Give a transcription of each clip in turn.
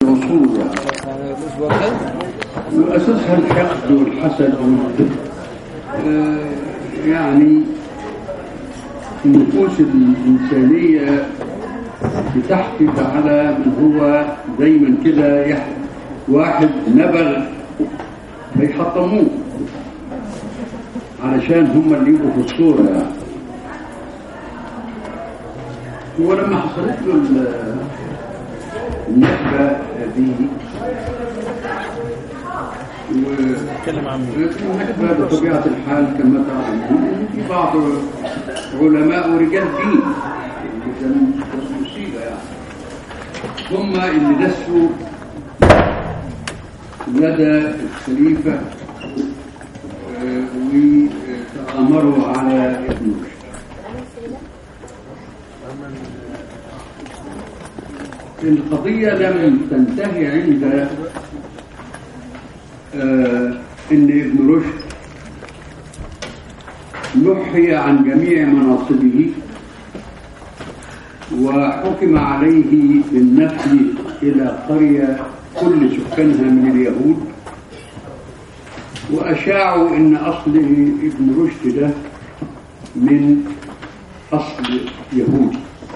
العصور يعني وأساسها الحقد والحسد وال- آه، يعني النفوس الإنسانية بتحكم على من هو دايما كده يح- واحد نبغ فيحطموه علشان هم اللي يبقوا في الصورة يعني هو لما حصلت له ال- النكبة دي و- اتكلم عن النكبة بطبيعة الحال كما تعلمون إن في بعض علماء ورجال دين اللي كانوا مصيبة يعني هم اللي دسوا لدى الخليفة آه، وتآمروا على ابن رشد القضية لم تنتهي عند آه، ان ابن رشد نحي عن جميع مناصبه وحكم عليه بالنفي إلى قرية كل سكانها من اليهود وأشاعوا إن أصله ابن رشد ده من أصل يهودي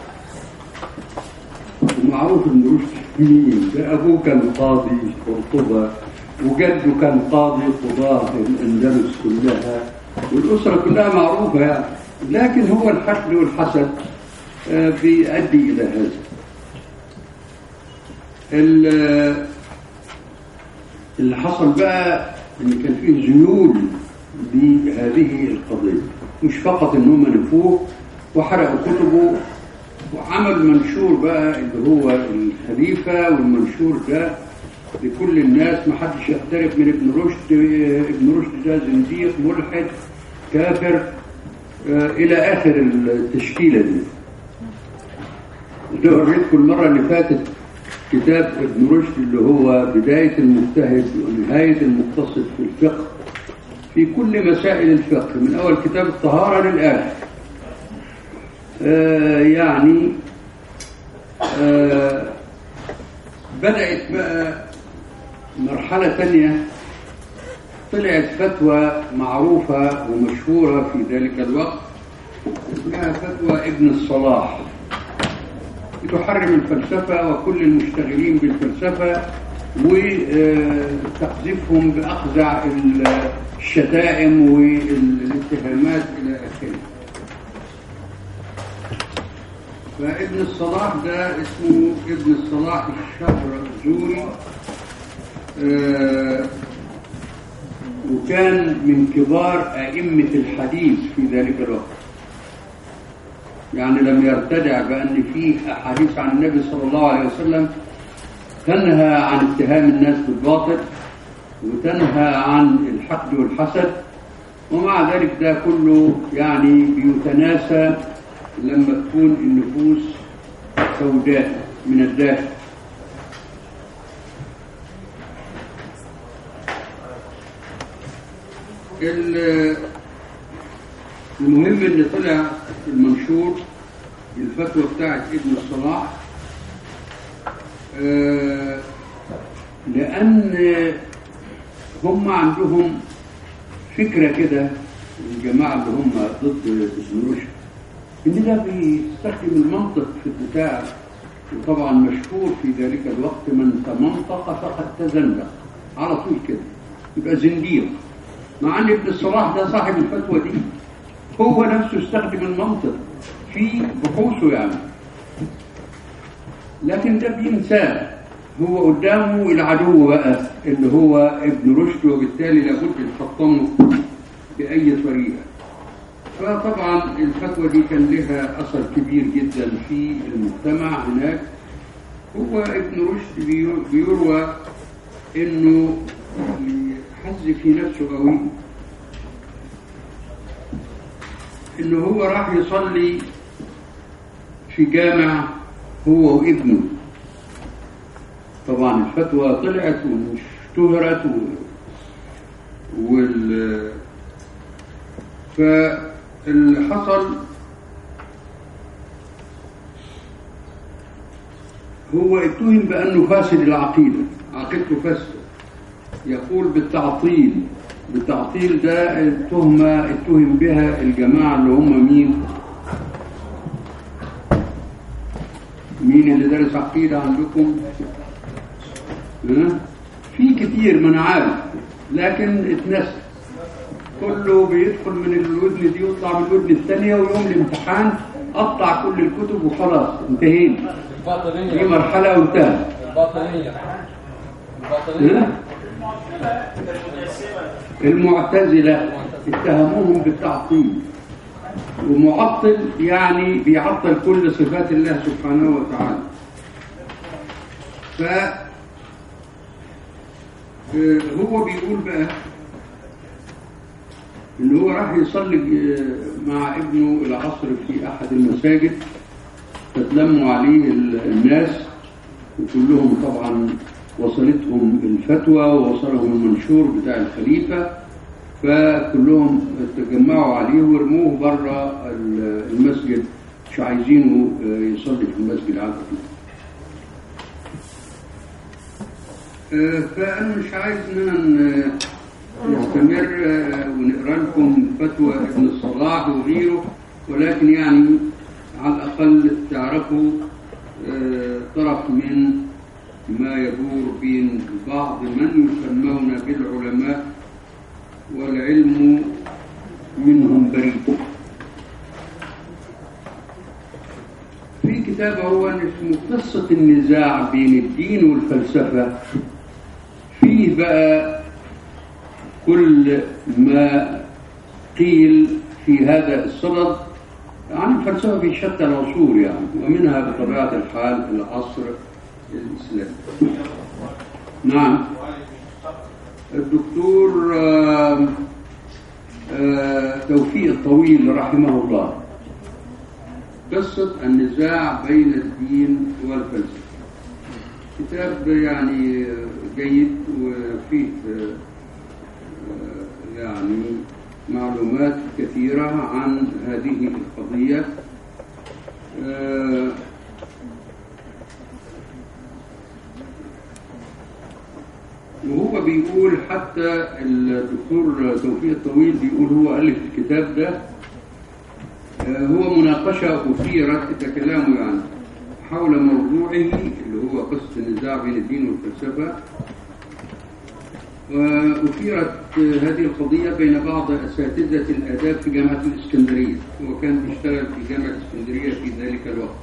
ومعروف ابن رشد مين ده أبوه كان قاضي قرطبة وجده كان قاضي قضاة الأندلس كلها والأسرة كلها معروفة يعني لكن هو الحقد والحسد آه، بيؤدي إلى هذا ال- اللي حصل بقى ان كان فيه ذيول لهذه القضيه مش فقط ان هم نفوه وحرقوا كتبه وعمل منشور بقى اللي هو الخليفه والمنشور ده لكل الناس ما حدش يقترب من ابن رشد ابن رشد ده زنديق ملحد كافر آه، الى اخر التشكيله دي ده وريتكم المره اللي فاتت كتاب ابن رشد اللي هو بداية المجتهد ونهاية المقتصد في الفقه في كل مسائل الفقه من أول كتاب الطهارة للآخر آه يعني آه بدأت بقى مرحلة تانية طلعت فتوى معروفة ومشهورة في ذلك الوقت اسمها فتوى ابن الصلاح تحرم الفلسفة وكل المشتغلين بالفلسفة وتقذفهم بأقزع الشتائم والاتهامات إلى آخره فابن الصلاح ده اسمه ابن الصلاح الشهرزوري آه، وكان من كبار أئمة الحديث في ذلك الوقت يعني لم يرتدع بأن فيه أحاديث عن النبي صلى الله عليه وسلم تنهى عن اتهام الناس بالباطل وتنهى عن الحقد والحسد ومع ذلك ده كله يعني بيتناسى لما تكون النفوس سوداء من الداخل ال- المهم ان طلع المنشور الفتوى بتاعت ابن الصلاح آه، لان هم عندهم فكره كده الجماعه اللي هم ضد ابن رشد ان ده بيستخدم المنطق في الدفاع وطبعا مشهور في ذلك الوقت من تمنطق فقد تزندق على طول كده يبقى زنديق مع ان ابن الصلاح ده صاحب الفتوى دي هو نفسه استخدم المنطق في بحوثه يعني لكن ده بينساه هو قدامه العدو بقى اللي هو ابن رشد وبالتالي لابد يحطمه بأي طريقة فطبعا الفتوى دي كان لها أثر كبير جدا في المجتمع هناك هو ابن رشد بيو- بيروى انه حز في نفسه قوي انه هو راح يصلي في جامع هو وابنه طبعا الفتوى طلعت واشتهرت و... وال فاللي حصل هو اتهم بأنه فاسد العقيدة عقيدته فاسدة يقول بالتعطيل بالتعطيل ده التهمة اتهم بها الجماعة اللي هم مين مين اللي درس عقيدة عندكم ها؟ في كتير ما انا عارف لكن اتنسى كله بيدخل من الودن دي ويطلع من الودن الثانية ويوم الامتحان قطع كل الكتب وخلاص انتهينا دي الباطنية مرحلة وانتهت الباطنية الباطنية ها؟ المعتزلة اتهموهم بالتعطيل ومعطل يعني بيعطل كل صفات الله سبحانه وتعالى ف آه، هو بيقول بقى ان هو راح يصلي آه، مع ابنه العصر في احد المساجد فتلموا عليه ال- الناس وكلهم طبعا وصلتهم الفتوى ووصلهم المنشور بتاع الخليفة فكلهم تجمعوا عليه ورموه بره ال- المسجد مش عايزينه آه، يصلي في المسجد على طول آه، فأنا مش عايز إننا ن- نستمر آه، ونقرأ لكم فتوى ابن الصلاح وغيره ولكن يعني على الأقل تعرفوا آه، طرف من ما يدور بين بعض من يسمون بالعلماء والعلم منهم بريء في كتاب هو اسمه قصة النزاع بين الدين والفلسفة فيه بقى كل ما قيل في هذا الصدد عن الفلسفة في شتى العصور يعني ومنها بطبيعة الحال العصر الإسلامي نعم الدكتور آه، آه، توفيق الطويل رحمه الله قصة النزاع بين الدين والفلسفة كتاب يعني جيد وفيه آه، آه، يعني معلومات كثيرة عن هذه القضية آه، وهو بيقول حتى الدكتور توفيق الطويل بيقول هو ألف الكتاب ده آه، هو مناقشة أثيرت كلامه يعني حول موضوعه اللي هو قصة النزاع بين الدين والفلسفة وأثيرت هذه القضية بين بعض أساتذة الآداب في جامعة الإسكندرية هو كان بيشتغل في جامعة الإسكندرية في ذلك الوقت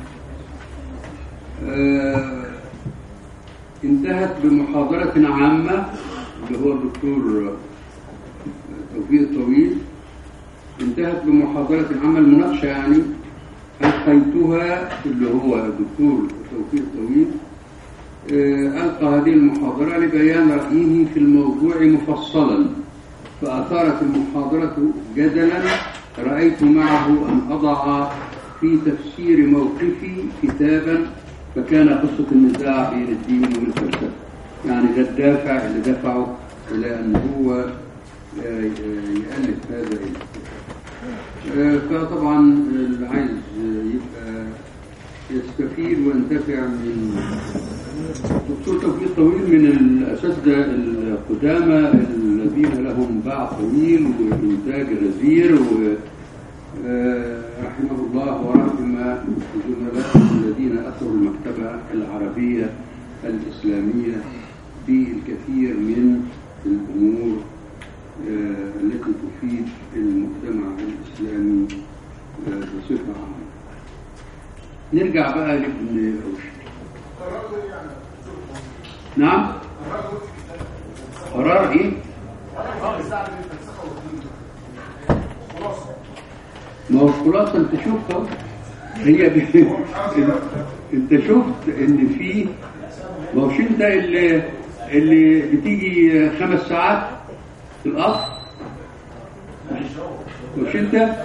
آه، انتهت بمحاضرة عامة اللي هو الدكتور توفيق الطويل انتهت بمحاضرة عامة المناقشة يعني ألقيتها اللي هو الدكتور توفيق الطويل آه، ألقى هذه المحاضرة لبيان رأيه في الموضوع مفصلا فأثارت المحاضرة جدلا رأيت معه أن أضع في تفسير موقفي كتابا فكان قصة النزاع بين الدين والفلسفة يعني ده الدافع اللي دفعه إلى أن هو آه، يألف هذا الكتاب آه، فطبعا اللي عايز يبقى يستفيد وينتفع من دكتور توفيق طويل من الأساتذة القدامى الذين لهم باع طويل وإنتاج غزير و آه، رحمه الله ورحم زملائه الذين أثروا المكتبة العربية الإسلامية بالكثير من الأمور آه، التي تفيد المجتمع الإسلامي آه، بصفة عامة نرجع بقى لابن رشد نعم قرار ايه ما هو الخلاصه انت شفت اهو هي ب... انت شفت ان في ما هوش انت اللي اللي بتيجي خمس ساعات في القطر مش انت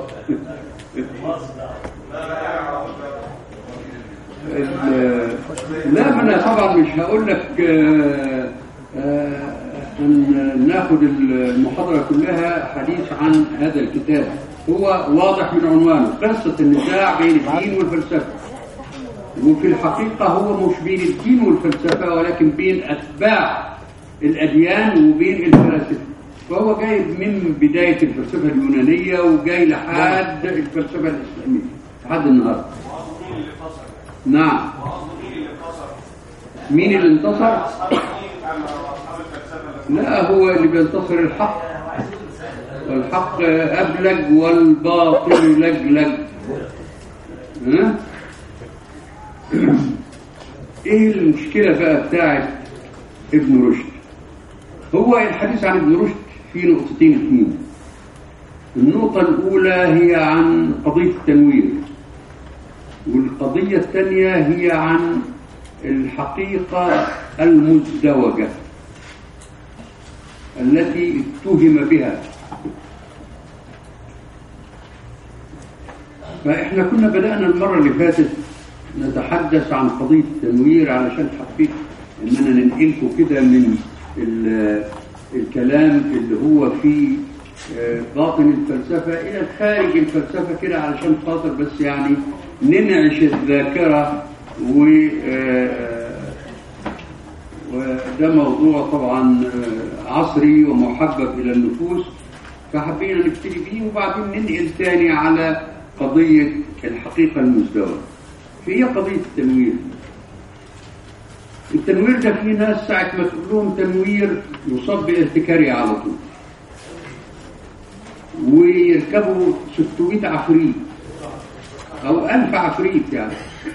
ال- لا ما انا طبعا مش هقول لك آه، آه، ان ناخد المحاضره كلها حديث عن هذا الكتاب هو واضح من عنوانه قصه النزاع بين الدين والفلسفه وفي الحقيقة هو مش بين الدين والفلسفة ولكن بين أتباع الأديان وبين الفلاسفة فهو جاي من بداية الفلسفة اليونانية وجاي لحد الفلسفة الإسلامية لحد النهاردة نعم مين اللي انتصر؟ لا هو اللي بينتصر الحق والحق أبلج والباطل لجلج ها؟ ايه المشكلة بقى بتاعت ابن رشد هو الحديث عن ابن رشد في نقطتين اثنين النقطة الأولى هي عن قضية التنوير والقضية الثانية هي عن الحقيقة المزدوجة التي اتهم بها فإحنا كنا بدأنا المرة اللي فاتت نتحدث عن قضية التنوير علشان حبيت إننا ننقلكم كده من ال- الكلام اللي هو في آه، باطن الفلسفة إلى خارج الفلسفة كده علشان خاطر بس يعني ننعش الذاكرة و آه، وده موضوع طبعا آه، عصري ومحبب إلى النفوس فحبينا نبتدي بيه وبعدين ننقل تاني على قضية الحقيقة المزدوجة في قضية التنوير التنوير ده في ناس ساعة ما تقول لهم تنوير يصاب بارتكارية على طول ويركبوا 600 عفريت أو 1000 عفريت يعني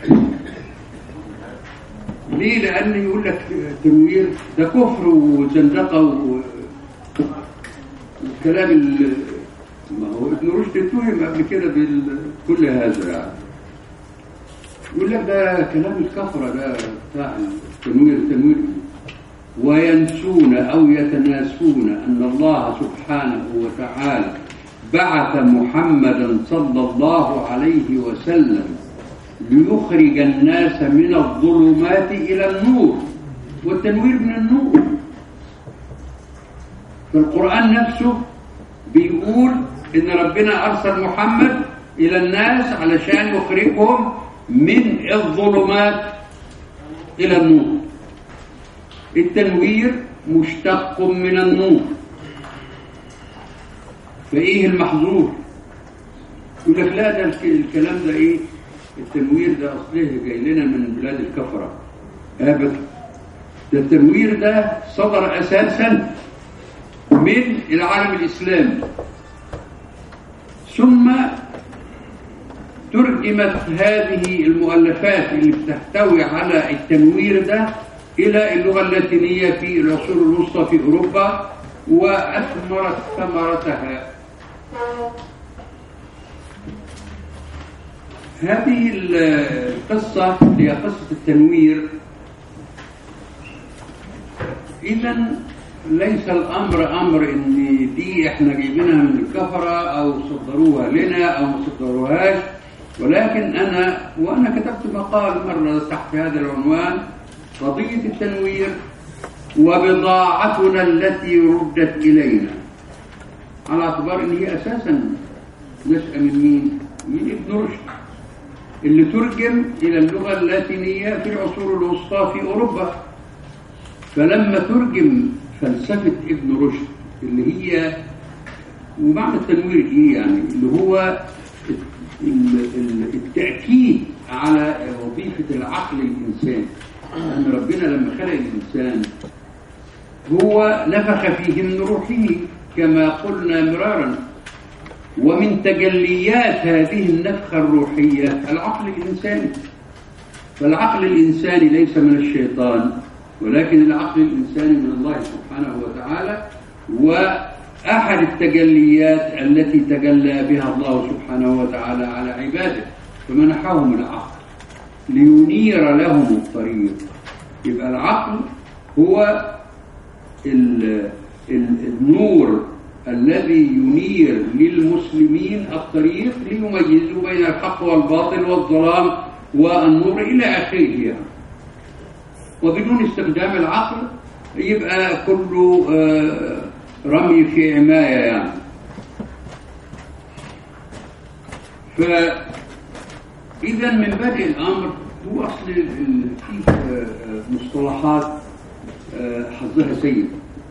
ليه؟ لأن يقول لك تنوير ده كفر وزندقة و... والكلام ال... ما هو ابن رشد اتهم قبل كده بكل هذا يعني يقول لك ده كلام الكفرة ده بتاع التنوير التنوير وينسون أو يتناسون أن الله سبحانه وتعالى بعث محمدا صلى الله عليه وسلم ليخرج الناس من الظلمات إلى النور والتنوير من النور فالقرآن نفسه بيقول إن ربنا أرسل محمد إلى الناس علشان يخرجهم من الظلمات إلى النور التنوير مشتق من النور فإيه المحظور يقول لك لا ده الك- الكلام ده إيه التنوير ده أصله جاي لنا من بلاد الكفرة أبدا ده التنوير ده صدر أساسا من العالم الإسلامي ثم ترجمت هذه المؤلفات اللي بتحتوي على التنوير ده إلى اللغة اللاتينية في العصور الوسطى في أوروبا وأثمرت ثمرتها هذه القصة هي قصة التنوير إذا ليس الأمر أمر إن دي إحنا جايبينها من الكفرة أو صدروها لنا أو ما صدروهاش ولكن أنا وأنا كتبت مقال مرة تحت هذا العنوان قضية التنوير وبضاعتنا التي ردت إلينا على اعتبار إن هي أساسا نشأة من مين؟ من ابن رشد اللي ترجم إلى اللغة اللاتينية في العصور الوسطى في أوروبا فلما ترجم فلسفة ابن رشد اللي هي ومعنى التنوير ايه يعني اللي هو ال- ال- التأكيد على وظيفة العقل الإنساني أن ربنا لما خلق الإنسان هو نفخ فيه من روحه كما قلنا مرارا ومن تجليات هذه النفخة الروحية العقل الإنساني فالعقل الإنساني ليس من الشيطان ولكن العقل الإنساني من الله سبحانه وتعالى وأحد التجليات التي تجلى بها الله سبحانه وتعالى على عباده فمنحهم العقل لينير لهم الطريق يبقى العقل هو ال- ال- النور الذي ينير للمسلمين الطريق ليميزوا بين الحق والباطل والظلام والنور إلى آخره يعني. وبدون استخدام العقل يبقى كله آه، رمي في عماية يعني فإذا من بدء الأمر هو اصل ال- ال- في آه، آه، مصطلحات آه، حظها سيء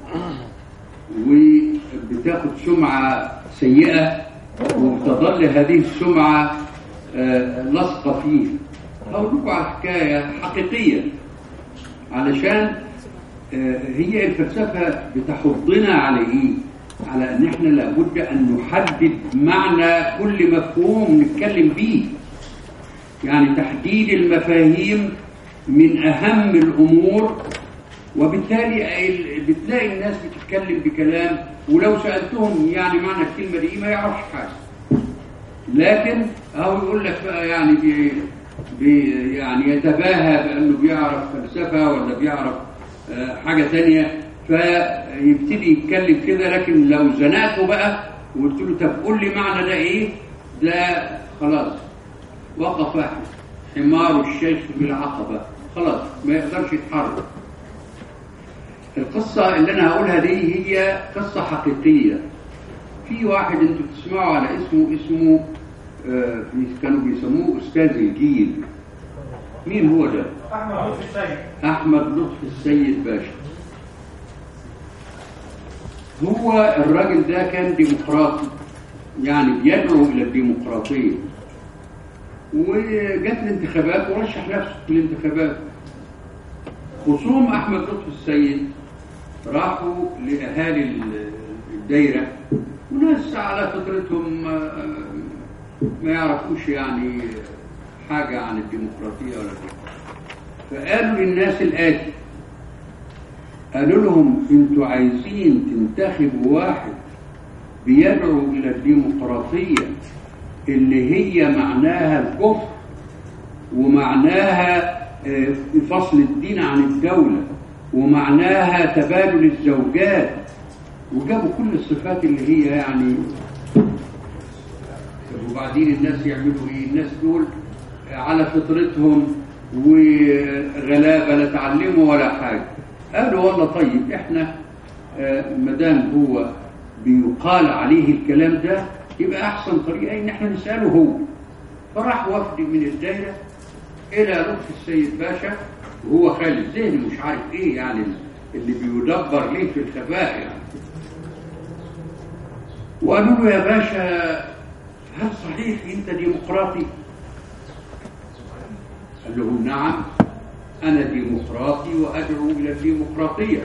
وبتاخد سمعة سيئة وبتظل هذه السمعة آه، لاصقة فيه هقول لكم على حكاية حقيقية علشان آه، هي الفلسفة بتحضنا على ايه؟ على ان احنا لابد ان نحدد معنى كل مفهوم نتكلم بيه يعني تحديد المفاهيم من اهم الامور وبالتالي ال- بتلاقي الناس بتتكلم بكلام ولو سالتهم يعني معنى الكلمه دي إيه ما يعرفش حاجه لكن هو يقول لك بقى يعني بي بي يعني يتباهى بانه بيعرف فلسفه ولا بيعرف آه، حاجه تانية فيبتدي يتكلم كده لكن لو زنقته بقى وقلت له طب قول لي معنى ده ايه ده خلاص وقف حمار الشيخ بالعقبه خلاص ما يقدرش يتحرك القصة اللي أنا هقولها دي هي قصة حقيقية في واحد أنتوا بتسمعوا على اسمه اسمه آه، بي- كانوا بيسموه أستاذ الجيل مين هو ده؟ احمد لطفي السيد أحمد لطفي السيد باشا هو الراجل ده كان ديمقراطي يعني بيدعو إلى الديمقراطية وجت الانتخابات ورشح نفسه في الانتخابات خصوم أحمد لطفي السيد راحوا لأهالي ال- الدايرة وناس على فطرتهم آه، ما يعرفوش يعني حاجة عن الديمقراطية ولا كده فقالوا للناس الآتي قالوا لهم انتوا عايزين تنتخبوا واحد بيدعو إلى الديمقراطية اللي هي معناها الكفر ومعناها آه، فصل الدين عن الدولة ومعناها تبادل الزوجات وجابوا كل الصفات اللي هي يعني وبعدين الناس يعملوا ايه الناس دول على فطرتهم وغلابه لا تعلموا ولا حاجه قالوا والله طيب احنا ما دام هو بيقال عليه الكلام ده يبقى احسن طريقه ان احنا نساله هو فراح وفد من الدايره الى لطفي السيد باشا وهو خالد ذهني مش عارف ايه يعني اللي بيدبر ليه في الخفاء يعني وقالوا له يا باشا هل صحيح انت ديمقراطي قال لهم نعم انا ديمقراطي وادعو الى الديمقراطيه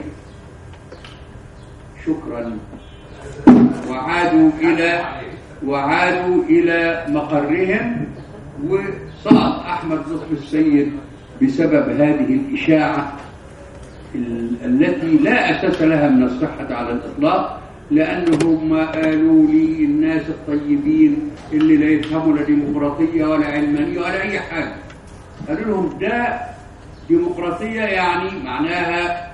شكرا وعادوا الى وعادوا الى مقرهم وسقط احمد لطفي السيد بسبب هذه الاشاعه ال- التي لا اساس لها من الصحه على الاطلاق لانهم قالوا لي الناس الطيبين اللي لا يفهموا لا ديمقراطيه ولا علمانيه ولا اي حاجه قالوا لهم ده ديمقراطيه يعني معناها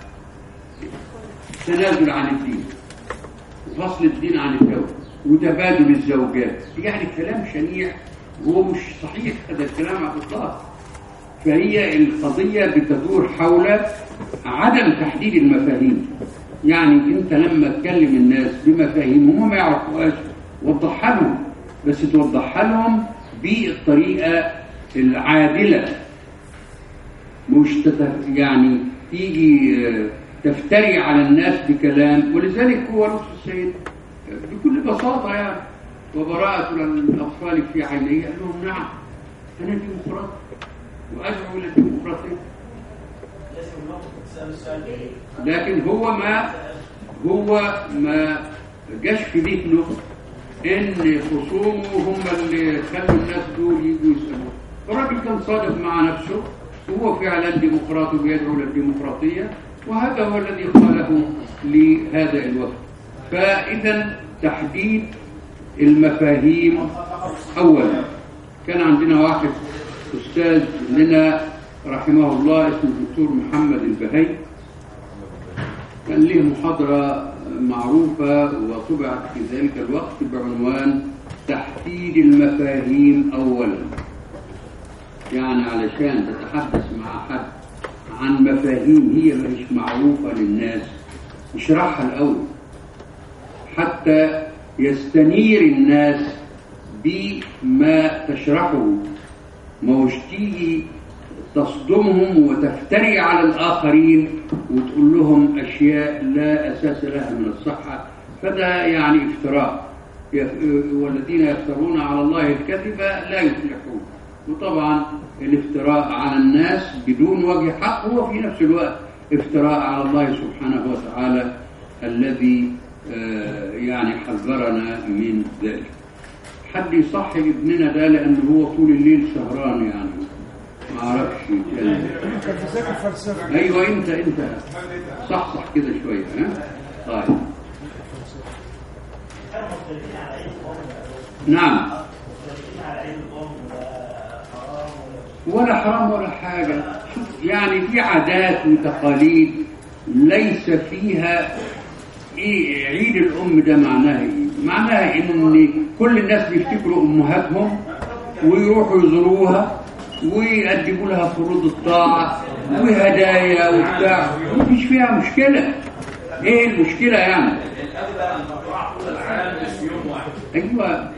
تنازل عن الدين وفصل الدين عن الدولة وتبادل الزوجات يعني كلام شنيع هو مش صحيح هذا الكلام على الإطلاق فهي القضية بتدور حول عدم تحديد المفاهيم يعني انت لما تكلم الناس بمفاهيم هم ما يعرفوهاش وضحها لهم بس توضحها لهم بالطريقة العادلة مش تت... يعني تيجي آه، تفتري على الناس بكلام ولذلك هو لطفي السيد آه، بكل بساطة يعني وبراءة الأطفال في عينيه قال لهم نعم أنا ديمقراطي وأدعو إلى الديمقراطية لازم النقطة تسأل السؤال ده لكن هو ما هو ما جاش في ذهنه ان خصومه هم اللي خلوا الناس دول يجوا يسالوه الراجل كان صادق مع نفسه وهو فعلا ديمقراطي ويدعو للديمقراطيه وهذا هو الذي قاله لهذا الوقت فاذا تحديد المفاهيم اولا كان عندنا واحد استاذ لنا رحمه الله اسمه الدكتور محمد البهي كان له محاضرة معروفة وطبعت في ذلك الوقت بعنوان تحديد المفاهيم أولا يعني علشان تتحدث مع حد عن مفاهيم هي مش معروفة للناس اشرحها الأول حتى يستنير الناس بما تشرحه ما هوش تيجي تصدمهم وتفتري على الآخرين وتقول لهم أشياء لا أساس لها من الصحة فده يعني افتراء يف- والذين يفترون على الله الكذب لا يفلحون وطبعا الافتراء على الناس بدون وجه حق هو في نفس الوقت افتراء على الله سبحانه وتعالى الذي آه، يعني حذرنا من ذلك حد يصحي ابننا ده لأنه هو طول الليل سهران يعني ما اعرفش يتكلم. كان في ذاك الفلسفه ايوه انت انت صح صح كده شويه ها طيب كانوا مختلفين على عيد الأم نعم مختلفين على عيد الأم ولا حرام ولا ولا حرام ولا حاجة شوف يعني في عادات وتقاليد ليس فيها ايه عيد الام ده معناها ايه معناها ان كل الناس بيفتكروا امهاتهم ويروحوا يزوروها ويقدموا لها فروض الطاعة وهدايا وبتاع مفيش فيها مشكلة ايه المشكلة يعني ايوه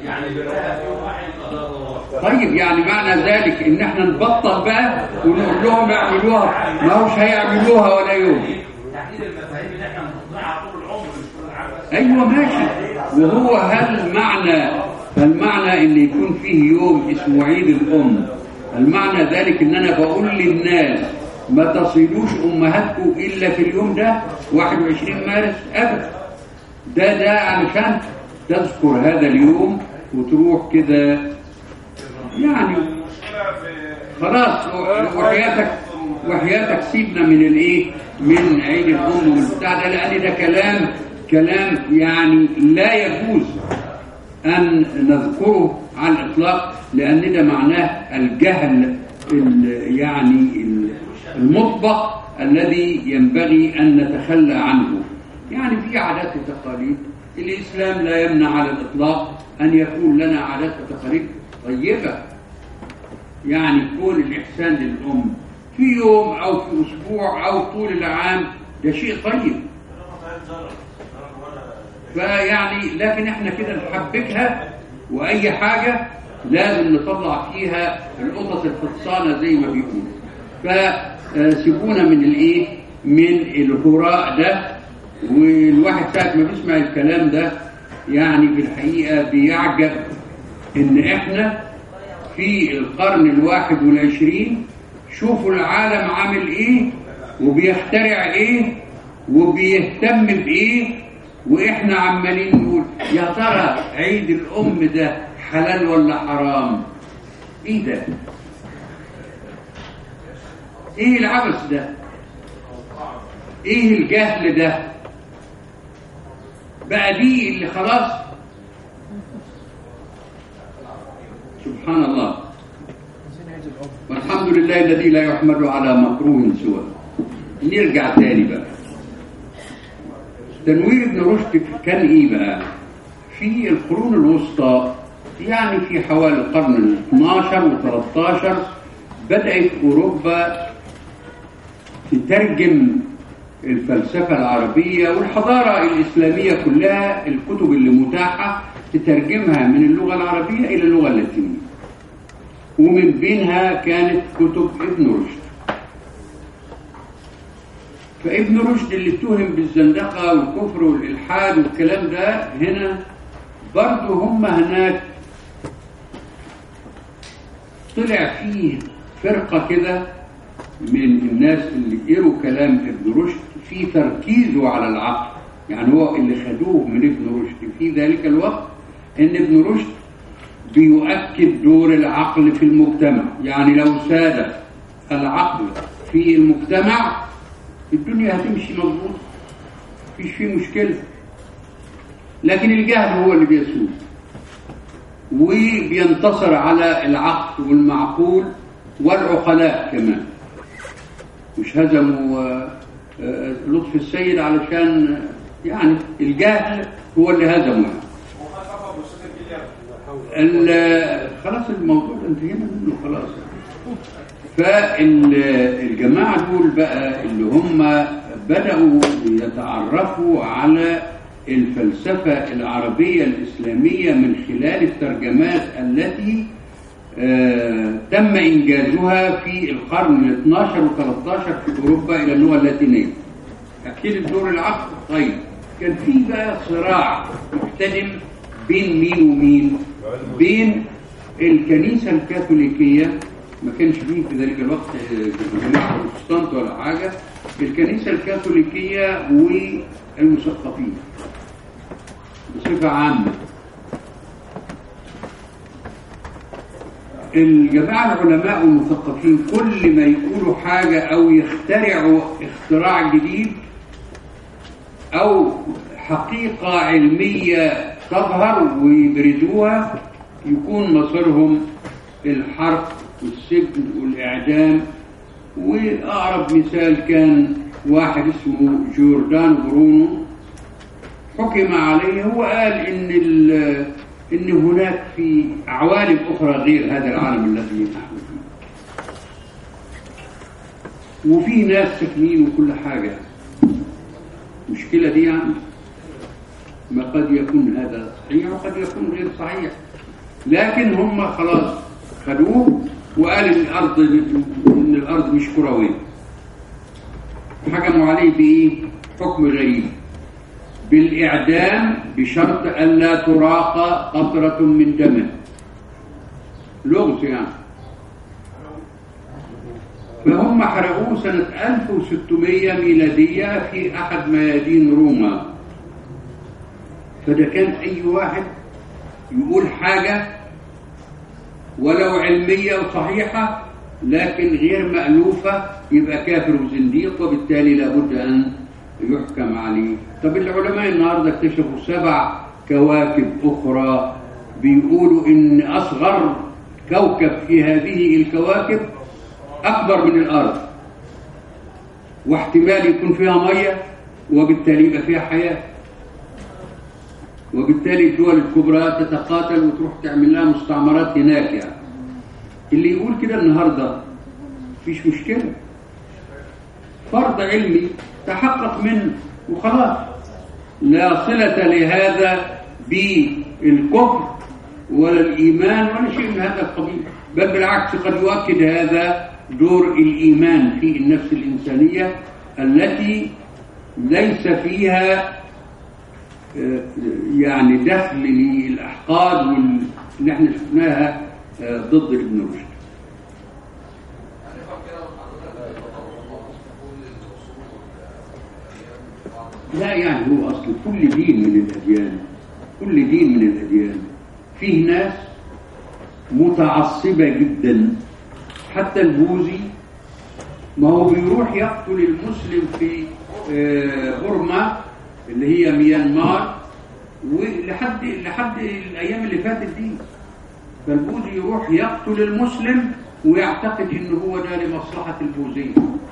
طيب يعني معنى ذلك ان احنا نبطل بقى ونقول لهم اعملوها ما هوش هيعملوها ولا يوم تحديد المفاهيم اللي احنا بنطلعها طول العمر مش كل العام بس ايوه ماشي وهو هل معنى المعنى ان يكون فيه يوم اسمه عيد الام المعنى ذلك ان انا بقول للناس ما تصلوش امهاتكم الا في اليوم ده 21 مارس ابدا ده ده علشان تذكر هذا اليوم وتروح كده يعني خلاص وحياتك وحياتك سيبنا من الايه من عيد الام والبتاع ده لان ده كلام كلام يعني لا يجوز ان نذكره على الاطلاق لان ده معناه الجهل ال- يعني ال- المطبق الذي ينبغي ان نتخلى عنه يعني في عادات وتقاليد الاسلام لا يمنع على الاطلاق ان يكون لنا عادات وتقاليد طيبه يعني كون الإحسان للأم في يوم أو في أسبوع أو طول العام ده شيء طيب فيعني لكن احنا كده نحبكها وأي حاجة لازم نطلع فيها القطط الفطسانة زي ما بيقولوا فسيبونا من الإيه من الهراء ده والواحد ساعة ما بيسمع الكلام ده يعني في الحقيقة بيعجب إن إحنا في القرن الواحد والعشرين شوفوا العالم عامل ايه وبيخترع ايه وبيهتم بايه واحنا عمالين نقول يا ترى عيد الام ده حلال ولا حرام ايه ده ايه العبث ده ايه الجهل ده بقى دي اللي خلاص سبحان الله والحمد لله الذي لا يحمد على مكروه سوى نرجع تاني بقى تنوير ابن رشد كان ايه بقى في القرون الوسطى يعني في حوالي القرن ال 12 و 13 بدأت أوروبا تترجم الفلسفة العربية والحضارة الإسلامية كلها الكتب اللي متاحة تترجمها من اللغة العربية إلى اللغة اللاتينية ومن بينها كانت كتب ابن رشد فابن رشد اللي اتهم بالزندقة والكفر والإلحاد والكلام ده هنا برضه هم هناك طلع فيه فرقة كده من الناس اللي قروا كلام ابن رشد في تركيزه على العقل يعني هو اللي خدوه من ابن رشد في ذلك الوقت ان ابن رشد بيؤكد دور العقل في المجتمع يعني لو ساد العقل في المجتمع الدنيا هتمشي مظبوط مفيش فيه مشكلة لكن الجهل هو اللي بيسود وبينتصر على العقل والمعقول والعقلاء كمان مش هزموا آه، آه، لطف السيد علشان آه، يعني الجهل هو اللي هزمه ال- خلاص الموضوع ده انتهينا منه خلاص فالجماعة دول بقى اللي هم بدأوا يتعرفوا على الفلسفة العربية الإسلامية من خلال الترجمات التي آه، تم إنجازها في القرن ال 12 و 13 في أوروبا إلى اللغة اللاتينية أكيد الدور العقل طيب كان في بقى صراع محتدم بين مين ومين بين الكنيسة الكاثوليكية ما كانش فيه في ذلك الوقت آه، جماعة بروتستانت ولا حاجة الكنيسة الكاثوليكية والمثقفين بصفة عامة الجماعة العلماء والمثقفين كل ما يقولوا حاجة أو يخترعوا اختراع جديد أو حقيقة علمية تظهر ويبرزوها يكون مصيرهم الحرق والسجن والإعدام وأقرب مثال كان واحد اسمه جوردان برونو حكم عليه هو قال إن ال- إن هناك في عوالم أخرى غير هذا العالم الذي نحن فيه وفي ناس ساكنين وكل حاجة المشكلة دي يعني ما قد يكون هذا صحيح وقد يكون غير صحيح لكن هم خلاص خدوه وقال إن الأرض إن الأرض مش كروية حكموا عليه بإيه؟ حكم غريب بالإعدام بشرط ألا تراق قطرة من دمه لغز يعني فهم حرقوه سنة 1600 ميلادية في أحد ميادين روما فده كان أي واحد يقول حاجة ولو علمية وصحيحة لكن غير مألوفة يبقى كافر وزنديق وبالتالي لابد أن يحكم عليه طب العلماء النهاردة اكتشفوا سبع كواكب أخرى بيقولوا إن أصغر كوكب في هذه الكواكب أكبر من الأرض واحتمال يكون فيها مية وبالتالي يبقى فيها حياة وبالتالي الدول الكبرى تتقاتل وتروح تعمل لها مستعمرات هناك يعني اللي يقول كده النهارده مفيش مشكله فرض علمي تحقق منه وخلاص لا صلة لهذا بالكفر ولا الإيمان ولا شيء من هذا القبيل بل بالعكس قد يؤكد هذا دور الإيمان في النفس الإنسانية التي ليس فيها آه، يعني دخل للأحقاد وال- اللي احنا شفناها آه، ضد ابن رشد لا يعني هو أصل كل دين من الأديان كل دين من الأديان فيه ناس متعصبة جدا حتى البوذي ما هو بيروح يقتل المسلم في آه، بورما اللي هي ميانمار ولحد لحد الايام اللي فاتت دي فالبوذي يروح يقتل المسلم ويعتقد ان هو ده لمصلحه البوذيه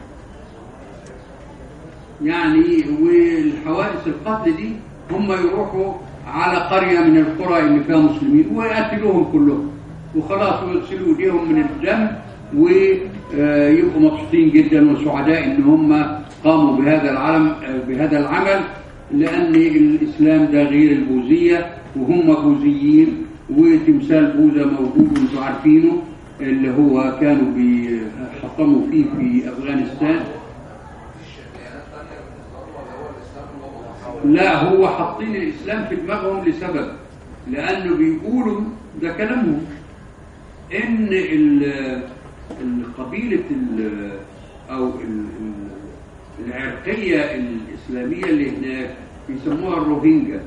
يعني والحوادث القتل دي هم يروحوا على قريه من القرى اللي فيها مسلمين ويقتلوهم كلهم وخلاص ويغسلوا ايديهم من الدم ويبقوا مبسوطين جدا وسعداء ان هم قاموا بهذا العالم بهذا العمل لان الاسلام ده غير البوذيه وهم بوذيين وتمثال بوذا موجود وانتم عارفينه اللي هو كانوا بيحطموا فيه في افغانستان لا هو حاطين الاسلام في دماغهم لسبب لانه بيقولوا ده كلامهم ان ال- القبيله ال- او ال- ال- العرقيه الاسلاميه اللي هناك بيسموها الروهينجا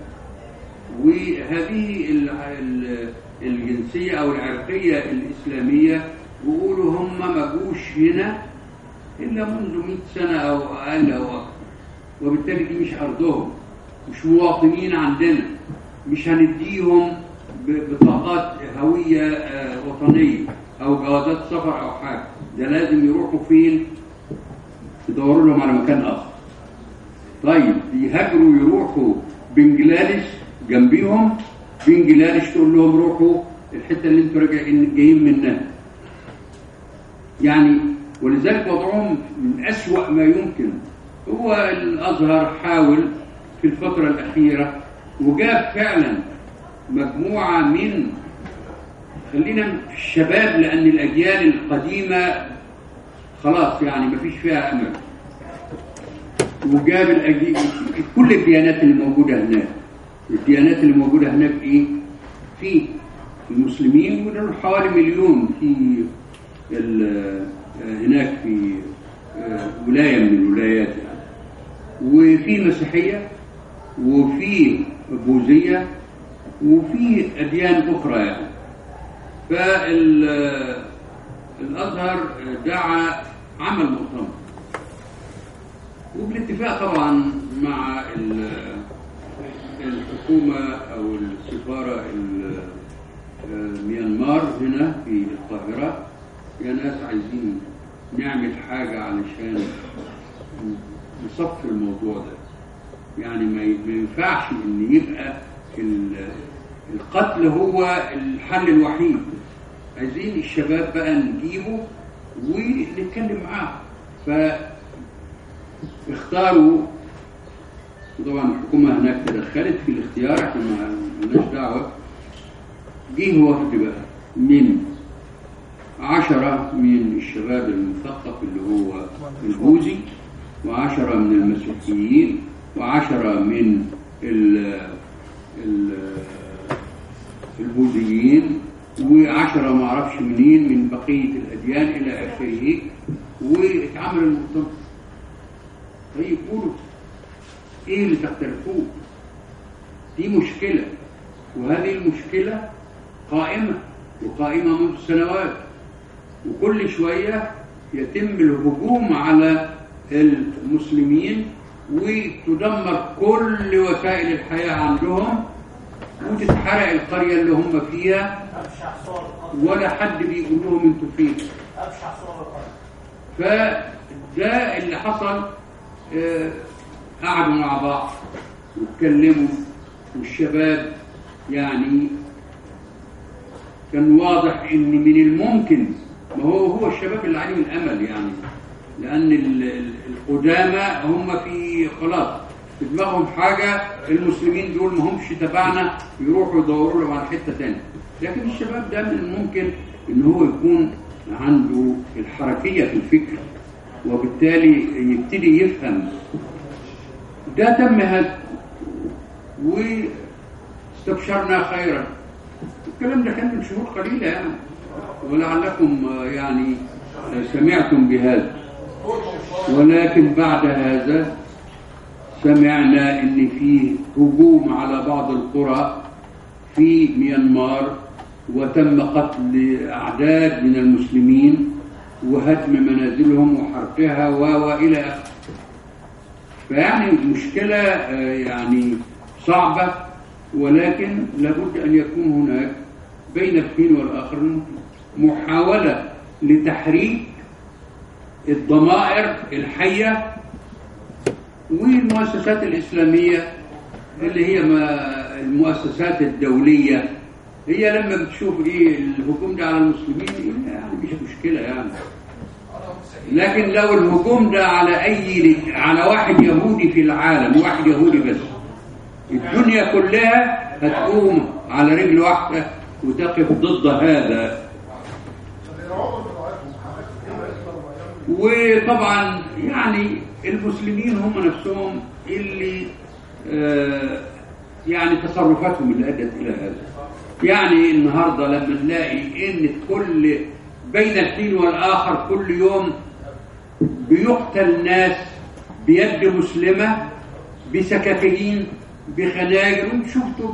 وهذه ال- ال- الجنسيه او العرقيه الاسلاميه بيقولوا هم ما جوش هنا الا منذ 100 سنه او اقل او اكثر وبالتالي دي مش ارضهم مش مواطنين عندنا مش هنديهم ب- بطاقات هويه آه، وطنيه او جوازات سفر او حاجه ده لازم يروحوا فين يدوروا لهم على مكان اخر طيب يهاجروا يروحوا بنجلاديش جنبيهم بنجلاديش تقول لهم روحوا الحته اللي انتوا راجعين جايين منها يعني ولذلك وضعهم من أسوأ ما يمكن هو الأزهر حاول في الفترة الأخيرة وجاب فعلا مجموعة من خلينا في الشباب لأن الأجيال القديمة خلاص يعني ما فيش فيها أمل وجاب الأجيال كل الديانات اللي موجودة هناك الديانات اللي موجودة هناك إيه؟ في المسلمين ودول حوالي مليون في ال- آه، هناك في آه، ولاية من الولايات يعني وفي مسيحية وفي بوذية وفي أديان أخرى يعني فالأزهر دعا عمل مؤتمر وبالاتفاق طبعا مع ال- الحكومة أو السفارة ال- آه، ميانمار هنا في القاهرة يا ناس عايزين نعمل حاجة علشان نصفي الموضوع ده يعني ما ي- ما ينفعش ان يبقى ال- القتل هو الحل الوحيد عايزين الشباب بقى نجيبه ونتكلم معاه فاختاروا وطبعا الحكومة هناك تدخلت في الاختيار احنا ما لناش دعوة جه وفد بقى من عشرة من الشباب المثقف اللي هو البوذي وعشرة من المسيحيين وعشرة من ال ال البوذيين وعشرة ما اعرفش منين من بقية الأديان إلى آخره واتعمل المؤتمر طيب قولوا ايه اللي تختلفوه دي مشكلة وهذه المشكلة قائمة وقائمة منذ سنوات وكل شوية يتم الهجوم على المسلمين وتدمر كل وسائل الحياة عندهم وتتحرق القرية اللي هم فيها أبشع صور القتل ولا حد بيقول لهم انتوا فين أبشع صور القتل فده اللي حصل آه، قعدوا مع بعض واتكلموا والشباب يعني كان واضح ان من الممكن ما هو هو الشباب اللي عليهم الامل يعني لان ال- ال- القدامى هم في خلاص في دماغهم حاجه المسلمين دول ما همش تبعنا يروحوا يدوروا لهم على حته ثانيه لكن الشباب ده من الممكن ان هو يكون عنده الحركيه في الفكر وبالتالي يبتدي يفهم ده تم هذا واستبشرنا خيرا الكلام ده كان من شهور قليلة يعني ولعلكم آه، يعني آه، سمعتم بهذا ولكن بعد هذا سمعنا ان في هجوم على بعض القرى في ميانمار وتم قتل اعداد من المسلمين وهدم منازلهم وحرقها و والى اخره فيعني المشكلة آه، يعني صعبة ولكن لابد أن يكون هناك بين الحين والآخر محاولة لتحريك الضمائر الحية والمؤسسات الإسلامية اللي هي ما- المؤسسات الدولية هي لما بتشوف ايه الهجوم ده على المسلمين إيه يعني مش مشكلة يعني لكن لو الهجوم ده على اي على واحد يهودي في العالم واحد يهودي بس الدنيا كلها هتقوم على رجل واحده وتقف ضد هذا وطبعا يعني المسلمين هم نفسهم اللي آه، يعني تصرفاتهم اللي ادت الى هذا يعني النهارده لما نلاقي ان كل بين الحين والاخر كل يوم بيقتل ناس بيد مسلمه بسكاكين بخناجر شفتوا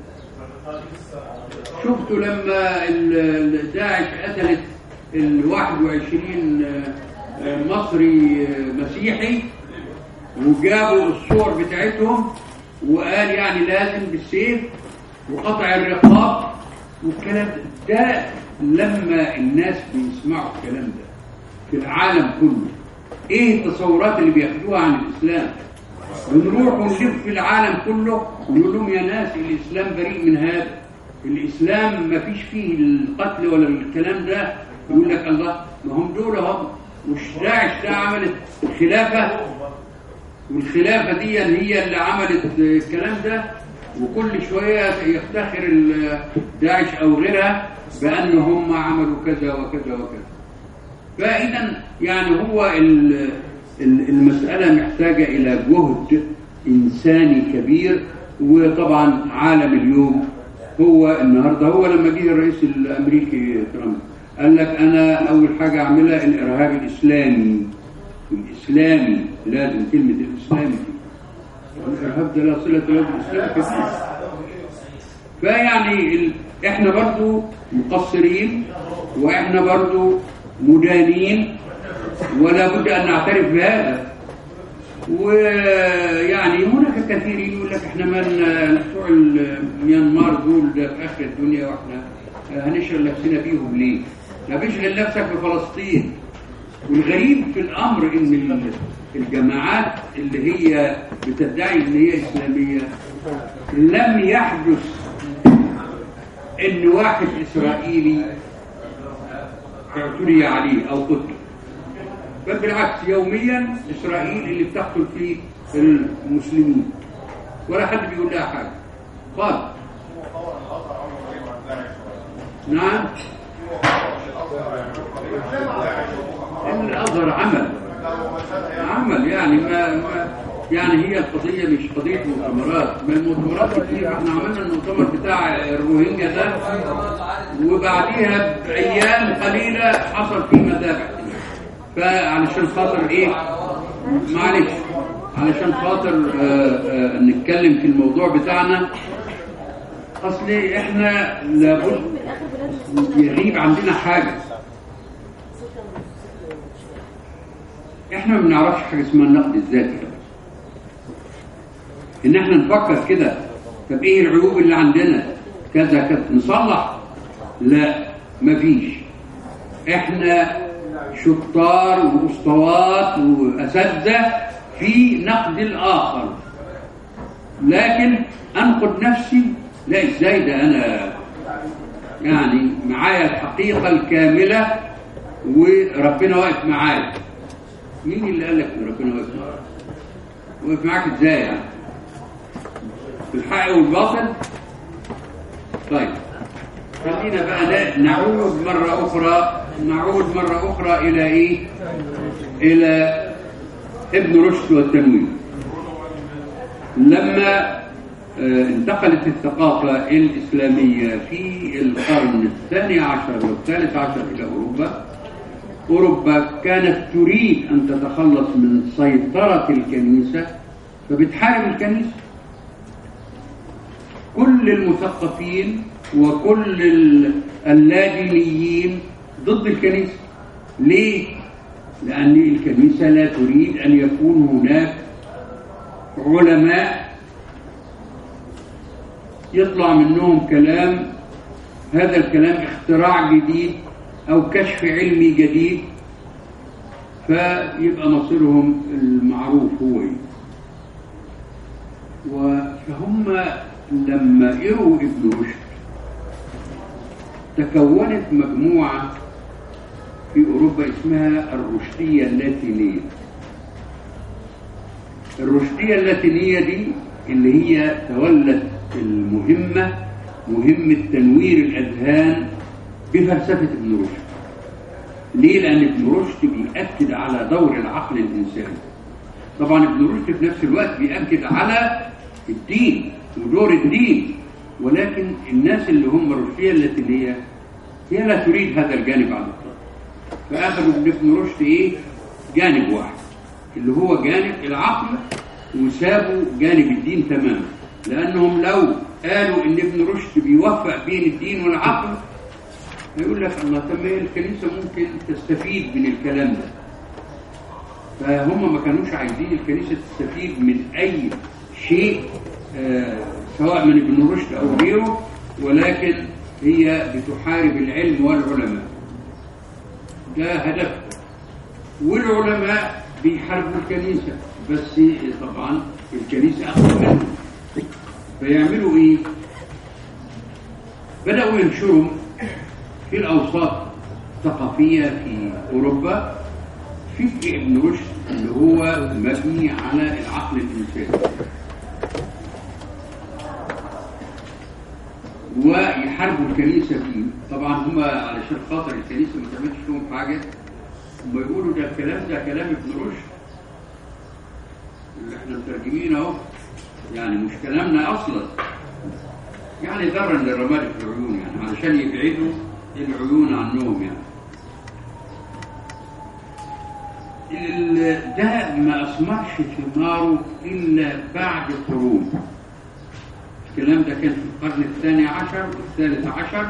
شفتوا لما ال- ال- داعش قتلت ال 21 آه، مصري آه، مسيحي وجابوا الصور بتاعتهم وقال يعني لازم بالسيف وقطع الرقاب والكلام ده ده لما الناس بيسمعوا الكلام ده في العالم كله ايه التصورات اللي بياخدوها عن الاسلام ونروح ونلف في العالم كله ونقول لهم يا ناس الاسلام بريء من هذا الاسلام ما فيش فيه القتل ولا الكلام ده يقول لك الله ما هم دول هم مش داعش ده عملت خلافه والخلافه دي هي اللي عملت الكلام ده وكل شويه يفتخر ال- داعش او غيرها بأن هم عملوا كذا وكذا وكذا فإذا يعني هو ال- ال- المسألة محتاجة إلى جهد إنساني كبير وطبعا عالم اليوم هو النهارده هو لما جه الرئيس الأمريكي ترامب قال لك أنا أول حاجة أعملها الإرهاب الإسلامي الإسلامي لازم كلمة الإسلامي دي الإرهاب ده لا صلة له بالإسلام كثير فيعني ال... احنا برضو مقصرين واحنا برضو مدانين ولا بد ان نعترف بهذا ويعني هناك كثيرين يقول لك احنا من بتوع ميانمار دول ده في اخر الدنيا واحنا هنشغل نفسنا بيهم ليه؟ ما بيشغل نفسك بفلسطين والغريب في الامر ان ال- الجماعات اللي هي بتدعي ان هي اسلاميه لم يحدث ان واحد اسرائيلي اعتدي عليه او قتل بل بالعكس يوميا اسرائيل اللي بتقتل فيه المسلمين ولا حد بيقول لها حاجه خالص نعم الازهر عمل عمل يعني ما, ما يعني هي القضيه مش قضيه مؤتمرات ما المؤتمرات كتير احنا عملنا المؤتمر بتاع الروهينجا ده وبعديها بايام قليله حصل فيه مذابح فعلشان خاطر ايه معلش علشان خاطر آه، آه، نتكلم في الموضوع بتاعنا اصل احنا لابد يغيب عندنا حاجه احنا ما بنعرفش حاجه اسمها النقد الذاتي أبداً. ان احنا نفكر كده طب ايه العيوب اللي عندنا كذا كذا نصلح لا مفيش احنا شطار واسطوات واساتذه في نقد الاخر لكن انقد نفسي لا ازاي ده انا يعني معايا الحقيقه الكامله وربنا واقف معايا مين اللي قال لك ان ربنا واقف معاك واقف معاك ازاي يعني في الحق والباطل طيب خلينا بقى ن- نعود مرة أخرى نعود مرة أخرى إلى إيه؟ إلى ابن رشد والتنوير لما آه، انتقلت الثقافة الإسلامية في القرن الثاني عشر والثالث عشر إلى أوروبا أوروبا كانت تريد أن تتخلص من سيطرة الكنيسة فبتحارب الكنيسة كل المثقفين وكل ال- اللادينيين ضد الكنيسة ليه؟ لأن الكنيسة لا تريد أن يكون هناك علماء يطلع منهم كلام هذا الكلام اختراع جديد أو كشف علمي جديد فيبقى مصيرهم المعروف هو إيه وفهم لما قروا ابن رشد تكونت مجموعة في أوروبا اسمها الرشدية اللاتينية الرشدية اللاتينية دي اللي هي تولت المهمة مهمة تنوير الأذهان بفلسفة ابن رشد ليه؟ لأن ابن رشد بيأكد على دور العقل الإنساني طبعا ابن رشد في نفس الوقت بيأكد على الدين ودور الدين ولكن الناس اللي هم الرشدية اللاتينية هي لا تريد هذا الجانب على الإطلاق فأخذوا من ابن رشد إيه؟ جانب واحد اللي هو جانب العقل وسابوا جانب الدين تماما لأنهم لو قالوا إن ابن رشد بيوفق بين الدين والعقل هيقول لك الله طب ما هي الكنيسة ممكن تستفيد من الكلام ده فهم ما كانوش عايزين الكنيسة تستفيد من أي شيء آه، سواء من ابن رشد أو غيره ولكن هي بتحارب العلم والعلماء ده هدف والعلماء بيحاربوا الكنيسة بس طبعا الكنيسة أقوى منهم فيعملوا إيه؟ بدأوا ينشروا في الأوساط الثقافية في أوروبا فكر ابن رشد اللي هو مبني على العقل الإنساني بيحاربوا الكنيسة دي طبعا هم علشان خاطر الكنيسة ما تعملش لهم حاجة هم يقولوا ده الكلام ده كلام ابن رشد اللي احنا مترجمين اهو يعني مش كلامنا اصلا يعني ذرا للرماد في العيون يعني علشان يبعدوا العيون عنهم يعني ال- ده ما اثمرش ثماره الا بعد قرون الكلام ده كان في القرن الثاني عشر والثالث عشر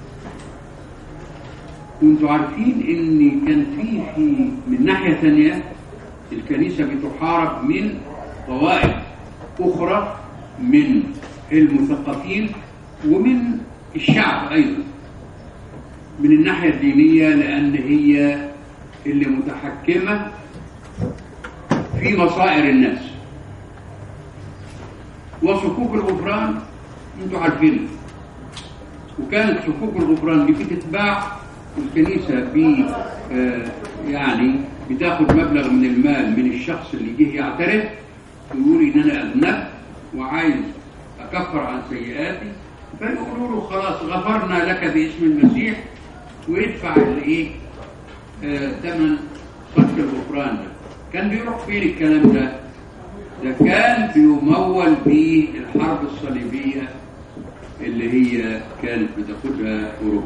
وانتوا عارفين ان كان في في من ناحيه ثانيه الكنيسه بتحارب من طوائف اخرى من المثقفين ومن الشعب ايضا من الناحيه الدينيه لان هي اللي متحكمه في مصائر الناس وصكوك الغفران انتوا عارفين وكانت صكوك الغفران دي بتتباع الكنيسة ب آه، يعني بتاخد مبلغ من المال من الشخص اللي جه يعترف ويقول ان انا اذنبت وعايز اكفر عن سيئاتي فيقولوا له خلاص غفرنا لك باسم المسيح ويدفع الايه آه، ثمن صك الغفران ده كان بيروح فين الكلام ده ده كان بيمول بالحرب الصليبية اللي هي كانت بتاخدها أوروبا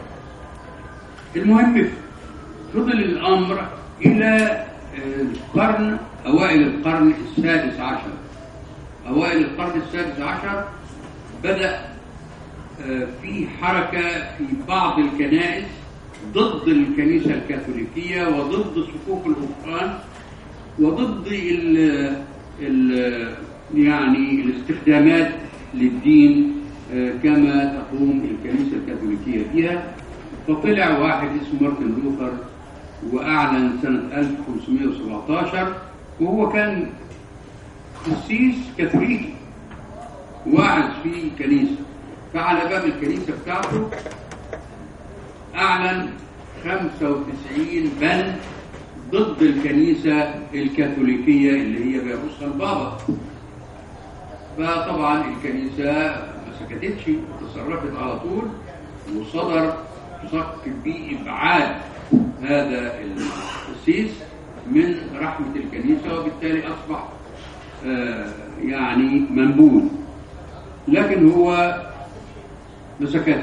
المهم فضل الأمر إلى آه، القرن أوائل القرن السادس عشر أوائل القرن السادس عشر بدأ آه، في حركة في بعض الكنائس ضد الكنيسة الكاثوليكية وضد صكوك الغفران وضد ال ال يعني الاستخدامات للدين آه، كما تقوم الكنيسة الكاثوليكية بها فطلع واحد اسمه مارتن لوثر وأعلن سنة 1517 وهو كان قسيس كاثوليكي واعظ في كنيسة فعلى باب الكنيسة بتاعته أعلن 95 بند ضد الكنيسة الكاثوليكية اللي هي بيرقصها البابا فطبعا الكنيسة ما سكتتش وتصرفت على طول وصدر صك بإبعاد هذا القسيس من رحمة الكنيسة وبالتالي أصبح آه، يعني منبوذ لكن هو ما سكتش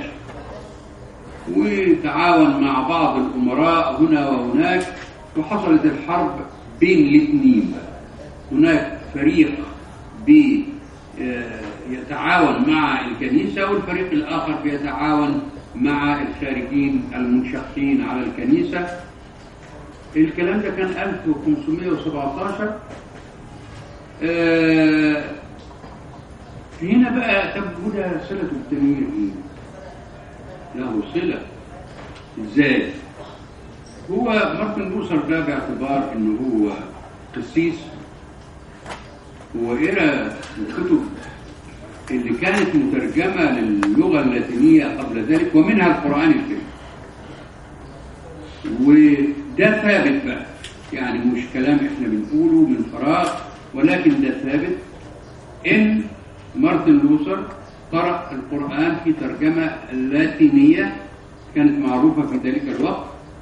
وتعاون مع بعض الأمراء هنا وهناك وحصلت الحرب بين الاثنين هناك فريق بي آه، يتعاون مع الكنيسة والفريق الآخر بيتعاون مع الخارجين المنشقين على الكنيسة الكلام ده كان 1517 آه، هنا بقى طب وده صلة التنوير ايه؟ له صلة ازاي؟ هو مارتن لوثر ده باعتبار انه هو قسيس وقرا الكتب اللي كانت مترجمة للغة اللاتينية قبل ذلك ومنها القرآن الكريم وده ثابت بقى يعني مش كلام احنا بنقوله من فراغ ولكن ده ثابت ان مارتن لوثر قرأ القرآن في ترجمة اللاتينية كانت معروفة في ذلك الوقت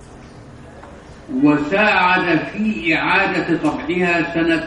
وساعد في إعادة طبعها سنة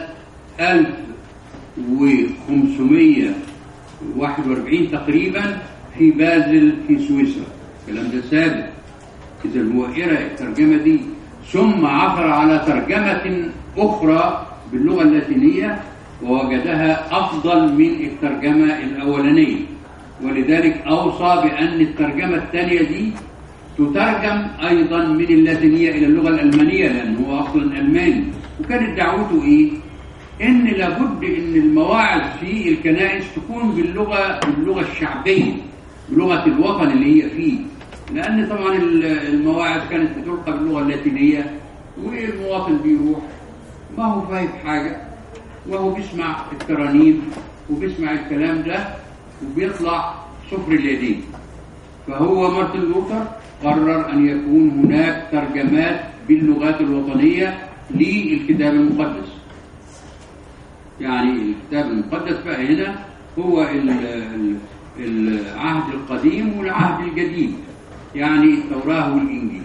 1541 تقريبا في بازل في سويسرا الكلام ده ثابت إذا هو قرأ الترجمة دي ثم عثر على ترجمة أخرى باللغة اللاتينية ووجدها أفضل من الترجمة الأولانية ولذلك أوصى بأن الترجمة الثانية دي تترجم أيضا من اللاتينية إلى اللغة الألمانية لأنه هو أصلا ألماني وكانت دعوته إيه؟ إن لابد إن المواعظ في الكنائس تكون باللغة باللغة الشعبية بلغة الوطن اللي هي فيه لأن طبعا المواعظ كانت بتلقى باللغة اللاتينية والمواطن بيروح ما هو فاهم حاجة وهو بيسمع الترانيم وبيسمع الكلام ده وبيطلع صفر اليدين فهو مارتن لوثر قرر أن يكون هناك ترجمات باللغات الوطنية للكتاب المقدس يعني الكتاب المقدس بقى هنا هو ال ال العهد القديم والعهد الجديد يعني التوراة والإنجيل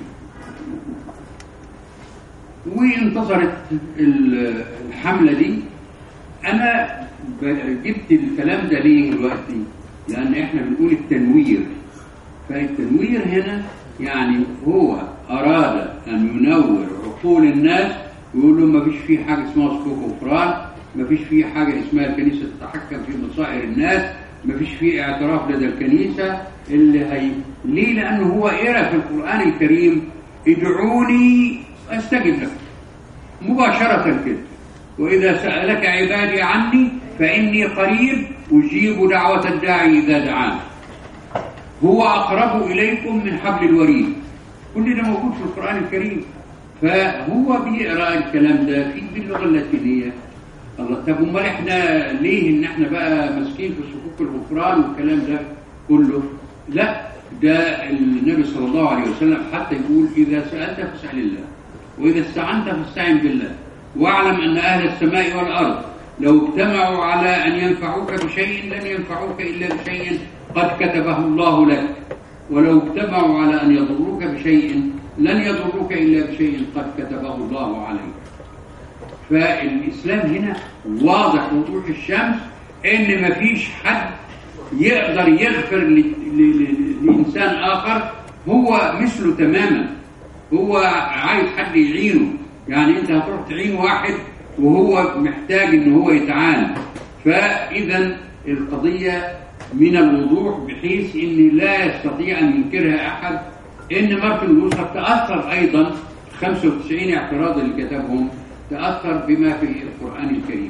وانتصرت ال- الحملة دي أنا ب- جبت الكلام ده ليه دلوقتي؟ لأن إحنا بنقول التنوير فالتنوير هنا يعني هو أراد أن ينور عقول الناس ويقول لهم ما فيش فيه حاجة اسمها صكوك غفران ما فيش فيه حاجة اسمها الكنيسة تتحكم في مصائر الناس ما فيش فيه اعتراف لدى الكنيسة اللي هي ليه لأنه هو قرأ في القرآن الكريم ادعوني أستجب لكم مباشرة كده وإذا سألك عبادي عني فإني قريب أجيب دعوة الداعي إذا دعاني هو أقرب إليكم من حبل الوريد كل ده موجود في القرآن الكريم فهو بيقرأ الكلام ده في باللغة اللاتينية الله طب امال احنا ليه ان احنا بقى ماسكين في صكوك الغفران والكلام ده كله لا ده النبي صلى الله عليه وسلم حتى يقول اذا سالت فاسال الله واذا استعنت فاستعن بالله واعلم ان اهل السماء والارض لو اجتمعوا على ان ينفعوك بشيء لن ينفعوك الا بشيء قد كتبه الله لك ولو اجتمعوا على ان يضروك بشيء لن يضروك الا بشيء قد كتبه الله عليك فالإسلام هنا واضح وضوح الشمس إن مفيش حد يقدر يغفر ل- ل- ل- لإنسان آخر هو مثله تماما هو عايز حد يعينه يعني أنت هتروح تعين واحد وهو محتاج إن هو يتعان فإذا القضية من الوضوح بحيث إن لا يستطيع أن ينكرها أحد إن مارتن لوثر تأثر أيضا 95 اعتراض اللي كتبهم تأثر بما في القرآن الكريم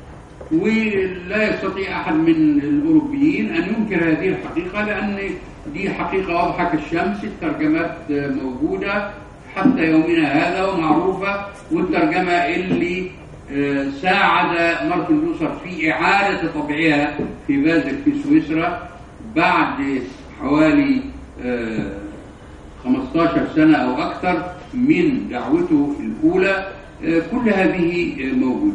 ولا يستطيع أحد من الأوروبيين أن ينكر هذه الحقيقة لأن دي حقيقة واضحة كالشمس الترجمات موجودة حتى يومنا هذا ومعروفة والترجمة اللي آه، ساعد مارتن لوثر في إعادة طبعها في بازل في سويسرا بعد حوالي آه، 15 سنة أو أكثر من دعوته الأولى آه، كل هذه آه، موجودة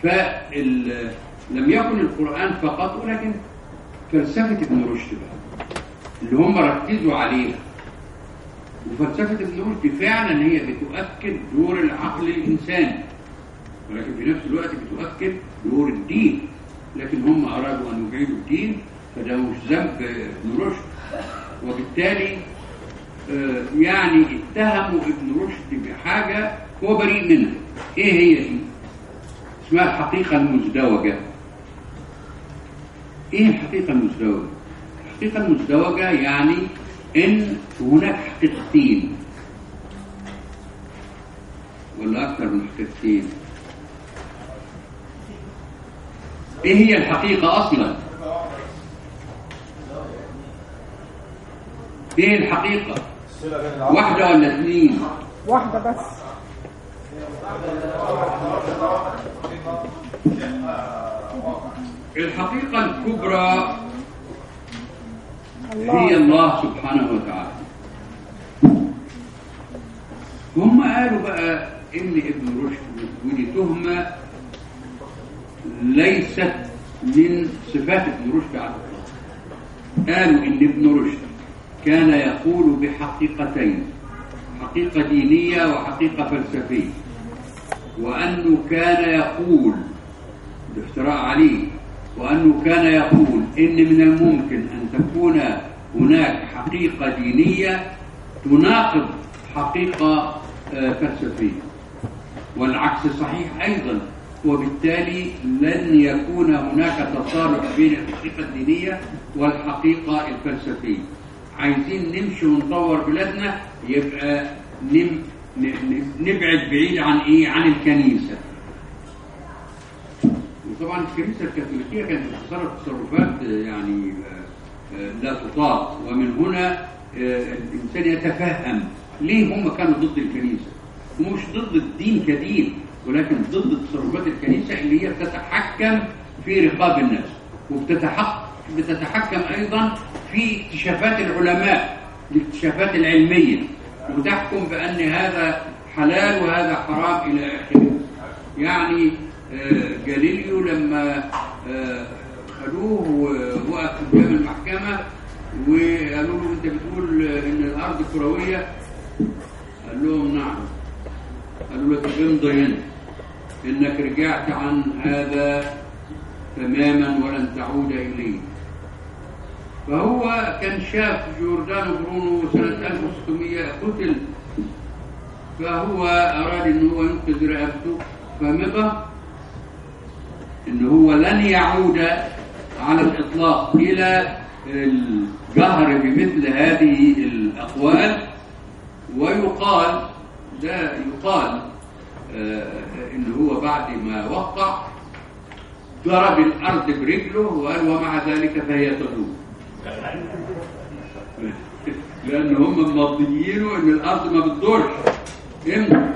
فلم يكن القرآن فقط ولكن فلسفة ابن رشد بقى اللي هم ركزوا عليها وفلسفة ابن رشد فعلا هي بتؤكد دور العقل الإنساني ولكن في نفس الوقت بتؤكد دور الدين لكن هم أرادوا أن يبعدوا الدين فده مش ذنب ابن رشد وبالتالي آه، يعني اتهموا ابن رشد بحاجة هو بريء منها ايه هي دي اسمها الحقيقة المزدوجة ايه الحقيقة المزدوجة الحقيقة المزدوجة يعني ان هناك حقيقتين ولا اكثر من حقيقتين ايه هي الحقيقة اصلا ايه الحقيقة واحدة ولا اثنين واحدة بس الحقيقة الكبرى هي الله الله سبحانه وتعالى هم قالوا بقى ان ابن رشد ودي تهمة ليست من صفات ابن رشد على الاطلاق قالوا ان ابن رشد كان يقول بحقيقتين حقيقة دينية وحقيقة فلسفية وأنه كان يقول الافتراء عليه وأنه كان يقول إن من الممكن أن تكون هناك حقيقة دينية تناقض حقيقة آه، فلسفية والعكس صحيح أيضا وبالتالي لن يكون هناك تصالح بين الحقيقة الدينية والحقيقة الفلسفية عايزين نمشي ونطور بلادنا يبقى نم ن- ن- نبعد بعيد عن ايه عن الكنيسه وطبعا الكنيسه الكاثوليكيه كانت بتتصرف تصرفات آه، يعني آه، آه، لا تطاق ومن هنا آه، الانسان يتفهم ليه هم كانوا ضد الكنيسه هم مش ضد الدين كدين ولكن ضد تصرفات الكنيسه اللي هي بتتحكم في رقاب الناس وبتتحكم بتتحكم ايضا في اكتشافات العلماء الاكتشافات العلميه وتحكم بان هذا حلال وهذا حرام الى اخره يعني آه، جاليليو لما آه، خدوه ووقف قدام المحكمة السماء وقالوا له انت بتقول ان الارض كرويه قال لهم نعم قالوا له طب امضي هنا انك رجعت عن هذا تماما ولن تعود اليه فهو كان شاف جوردانو برونو سنة 1600 قتل فهو أراد أن هو ينقذ رقبته فمضى أن هو لن يعود على الإطلاق إلى الجهر بمثل هذه الأقوال ويقال ده يقال آه، إن هو بعد ما وقع ضرب الأرض برجله وقال ومع ذلك فهي تدور لأن هم مضيينه إن الأرض ما بتدورش امتى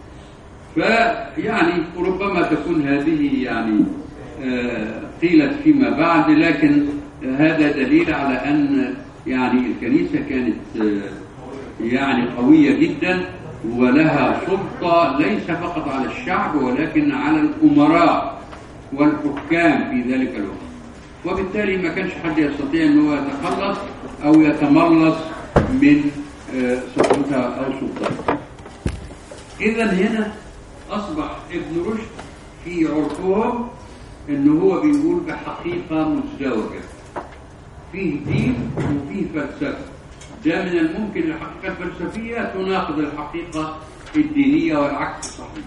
فيعني ربما تكون هذه يعني آه، قيلت فيما بعد لكن هذا دليل على أن يعني الكنيسة كانت آه، يعني قوية جدا ولها سلطة ليس فقط على الشعب ولكن على الأمراء والحكام في ذلك الوقت وبالتالي ما كانش حد يستطيع ان هو يتخلص او يتملص من آه، سلطتها او سلطتها اذا هنا اصبح ابن رشد في عرفهم ان هو بيقول بحقيقه مزدوجه فيه دين وفيه فلسفه ده من الممكن الحقيقه الفلسفيه تناقض الحقيقه الدينيه والعكس صحيح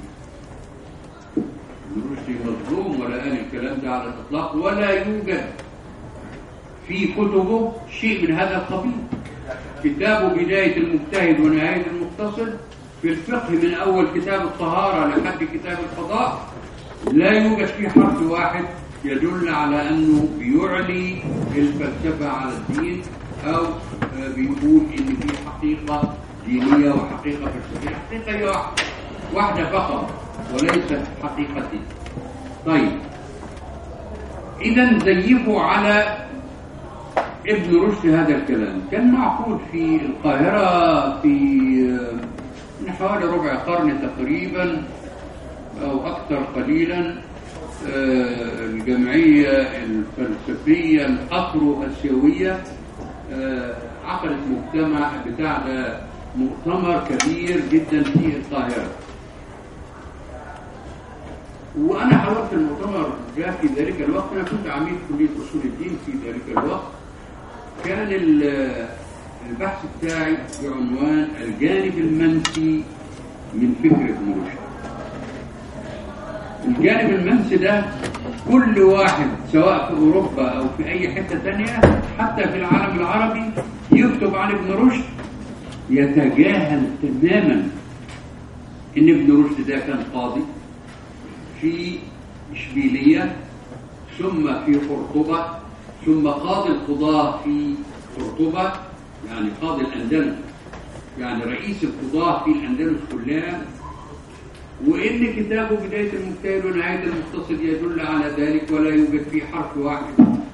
ابن رشد مظلوم ولا قال الكلام ده على الاطلاق ولا يوجد في كتبه شيء من هذا القبيل كتابه بداية المجتهد ونهاية المقتصد في الفقه من أول كتاب الطهارة لحد كتاب القضاء لا يوجد فيه حرف واحد يدل على أنه بيعلي الفلسفة على الدين أو آه، بيقول إن في حقيقة دينية وحقيقة فلسفية حقيقة هي واحدة واحدة فقط وليست حقيقتين طيب إذا زيفوا على ابن رشد هذا الكلام كان معقود في القاهرة في آه، من حوالي ربع قرن تقريبا أو أكثر قليلا آه، الجمعية الفلسفية الأفرو آسيوية آه، عقدت مجتمع بتاع ده مؤتمر كبير جدا في القاهرة وأنا حضرت المؤتمر ده في ذلك الوقت أنا كنت عميد كلية أصول الدين في ذلك الوقت كان ال- البحث بتاعي بعنوان الجانب المنسي من فكر ابن رشد الجانب المنسي ده كل واحد سواء في أوروبا أو في أي حتة تانية حتى في العالم العربي يكتب عن ابن رشد يتجاهل تماما إن ابن رشد ده كان قاضي في إشبيلية ثم في قرطبة ثم قاضي القضاة في قرطبة يعني قاضي الأندلس يعني رئيس القضاة في الأندلس كلها وإن كتابه بداية المجتهد ونهاية المقتصد يدل على ذلك ولا يوجد فيه حرف واحد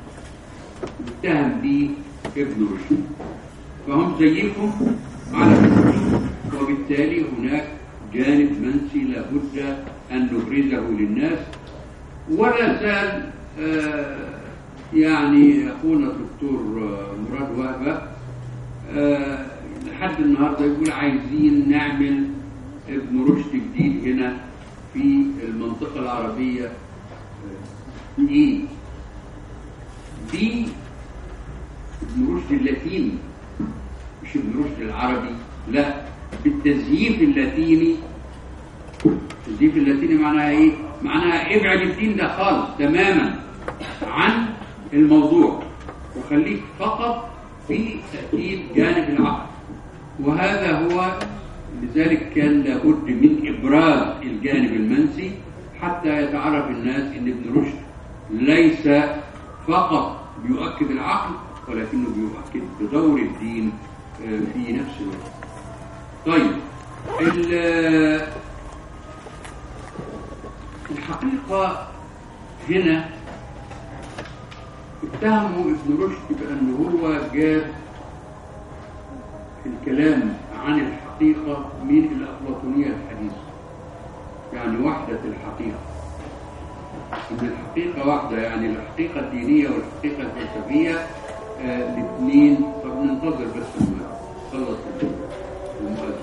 متهم به ابن رشد فهم زيكم على ابن رشد وبالتالي هناك جانب منسي لابد أن نبرزه للناس ولا زال آه، يعني أخونا الدكتور آه، مراد وهبة آه، لحد النهارده يقول عايزين نعمل ابن رشد جديد هنا في المنطقة العربية آه، ايه دي ابن رشد اللاتيني مش ابن رشد العربي لا بالتزييف اللاتيني التزييف اللاتيني معناها ايه معناها ابعد الدين ده خالص تماما عن الموضوع وخليك فقط في تأكيد جانب العقل وهذا هو لذلك كان لابد من إبراز الجانب المنسي حتى يتعرف الناس أن ابن رشد ليس فقط بيؤكد العقل ولكنه بيؤكد بدور الدين آه، في نفس الوقت طيب ال- الحقيقة هنا اتهموا ابن رشد بأنه هو جاب الكلام عن الحقيقة من الأفلاطونية الحديثة يعني وحدة الحقيقة إن الحقيقة واحدة يعني الحقيقة الدينية والحقيقة الفلسفية آه، الاثنين طب ننتظر بس لما خلص المؤذن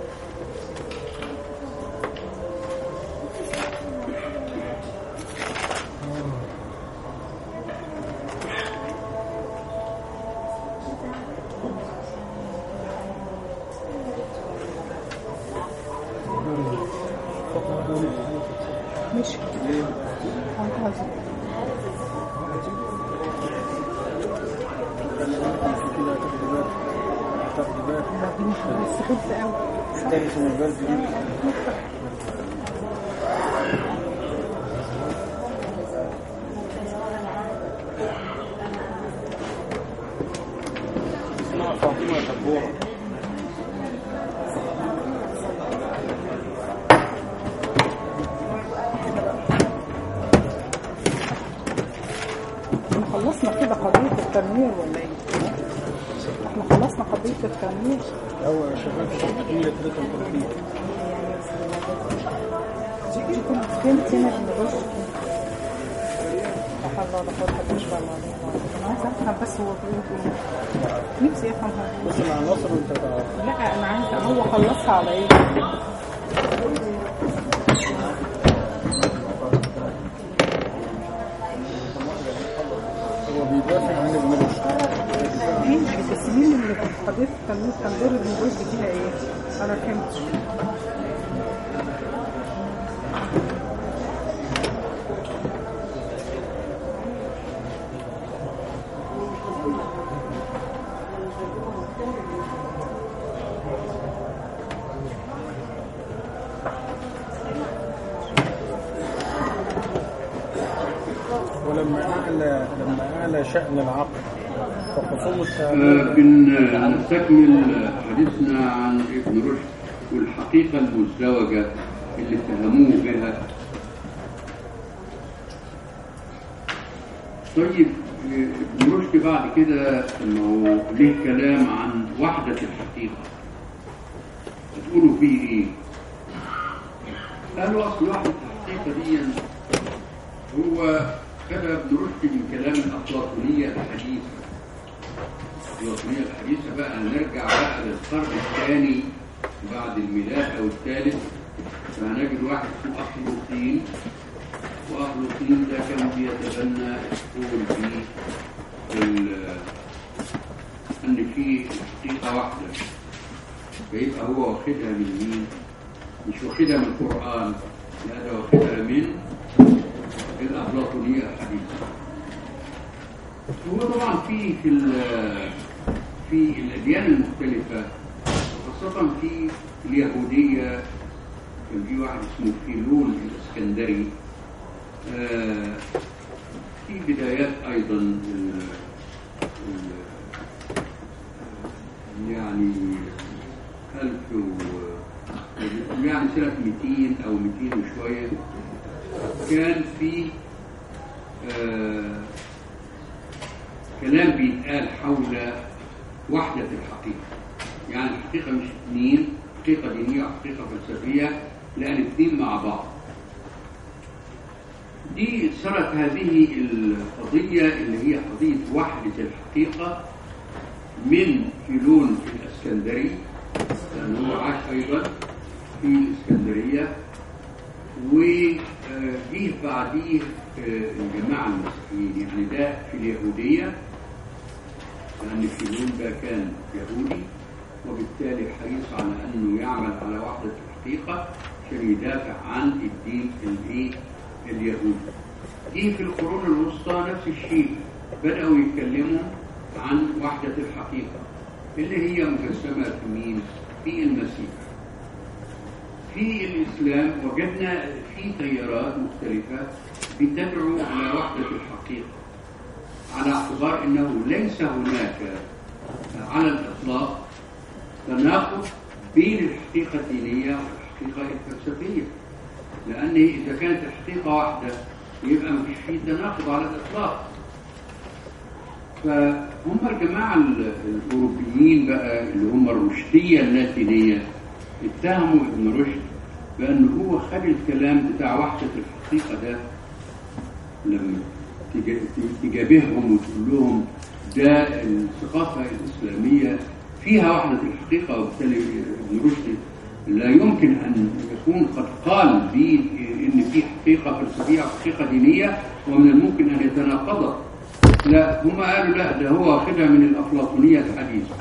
مش هنتظر بس خبز قوي اسمها فاطمة شبورة احنا خلصنا كده قضية التنوير ولا ايه؟ احنا خلصنا قضية التنوير هو شغال في شركة 133 دي كنت فهمت هنا ان الرز لا حول ولا قوة الا بالله انا عايزة افهم بس هو بيقول ايه نفسي افهم هو بس مع نصر وانت تعرف لا انا عايزة هو خلصها على ايه؟ هو بيدافع عن النبي ماشي بس مين اللي كانت قضية التنوير كان دور النبوذ فيها ايه؟ انا فهمتش ولما أعلى لما أعلى شأن العقل فخصوم آه، التأمل بنستكمل حديثنا عن ابن رشد والحقيقة المزدوجة اللي اتهموه بها طيب آه، ابن رشد بعد كده انه ليه كلام عن وحدة الحقيقة هتقولوا فيه ايه؟ قالوا اصل وحدة الحقيقة دي هو كتب ابن رشد من كلام الأفلاطونية الحديثة الوطنية الحديثة بقى هنرجع بقى للقرن الثاني بعد الميلاد أو الثالث فهنجد واحد اسمه أخلوقين وأخلوقين ده كان بيتبنى يقول في ال- أن في حقيقة واحدة فيبقى هو واخدها من مين؟ مش واخدها من القرآن لا ده واخدها من الأفلاطونية الحديثة هو طبعا في في ال- في الأديان المختلفة خاصة في اليهودية كان في واحد اسمه فيلون الإسكندري آه، في بدايات أيضا ال- ال- يعني ألف و يعني سنة 200 أو 200 وشوية كان في آه، كلام بيتقال حول وحدة الحقيقة يعني الحقيقة مش اثنين حقيقة دينية وحقيقة فلسفية لا الاثنين مع بعض دي صارت هذه القضية اللي هي قضية وحدة الحقيقة من فيلون الاسكندري لأنه هو عاش أيضا في الإسكندرية وجيه بعديه آه، الجماعة المسيحيين يعني ده في اليهودية لأن فيلون ده كان يهودي وبالتالي حريص على أنه يعمل على وحدة الحقيقة عشان يدافع عن الدين الإيه اليهودي. جه في القرون الوسطى نفس الشيء بدأوا يتكلموا عن وحدة الحقيقة اللي هي مجسمة في مين؟ في المسيح. في الإسلام وجدنا في تيارات مختلفة بتدعو على وحدة الحقيقة على اعتبار أنه ليس هناك على الإطلاق تناقض بين الحقيقة الدينية والحقيقة الفلسفية لأن إذا كانت الحقيقة واحدة يبقى ما فيش فيه تناقض على الإطلاق فهم الجماعة ال- الأوروبيين بقى اللي هم الرشدية اللاتينية اتهموا ابن رشد بأنه هو خد الكلام بتاع وحدة الحقيقة ده لما تج- تجابههم وتقول لهم ده الثقافة الإسلامية فيها وحدة الحقيقة وبالتالي ابن رشد لا يمكن أن يكون قد قال به إن في حقيقة فلسفية وحقيقة دينية ومن الممكن أن يتناقضا لا هم قالوا لا ده هو واخدها من الأفلاطونية الحديثة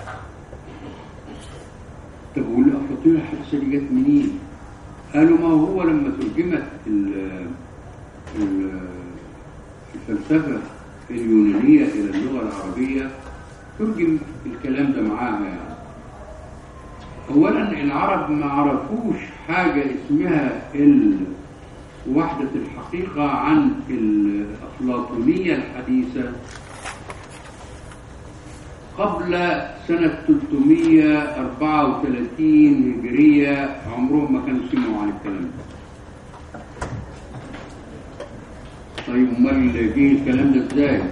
طب والأفلاطونية الحديثة دي جت منين؟ قالوا ما هو لما ترجمت ال- ال- الفلسفة اليونانية إلى اللغة العربية ترجم الكلام ده معاها يعني أولا العرب ما عرفوش حاجة اسمها ال- وحدة الحقيقة عن الأفلاطونية الحديثة قبل سنة 334 هجرية عمرهم ما كانوا سمعوا عن الكلام ده طيب امال جه الكلام ده ازاي؟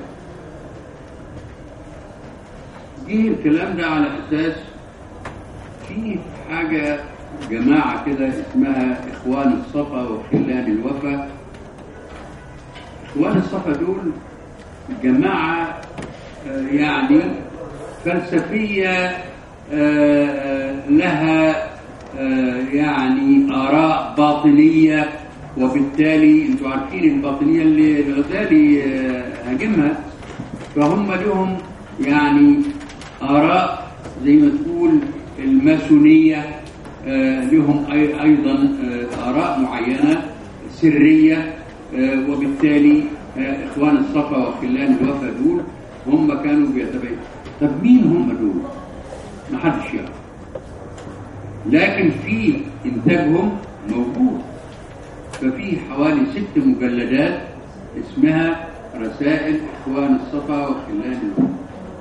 جه الكلام ده على اساس في حاجه جماعه كده اسمها اخوان الصفا وخلان الوفا اخوان الصفا دول جماعه آه، يعني فلسفيه آه، آه، لها آه، يعني آراء باطنية وبالتالي انتوا عارفين الباطنية اللي الغزالي آه، هاجمها فهم لهم يعني آراء زي ما تقول الماسونية آه، لهم أي- أيضا آه، آراء معينة سرية آه، وبالتالي آه، إخوان الصفا وخلان الوفا دول هم كانوا بيتبعوا طب مين هم دول؟ ما حدش يعرف لكن في إنتاجهم موجود ففي حوالي ست مجلدات اسمها رسائل إخوان الصفا وخلان الوفا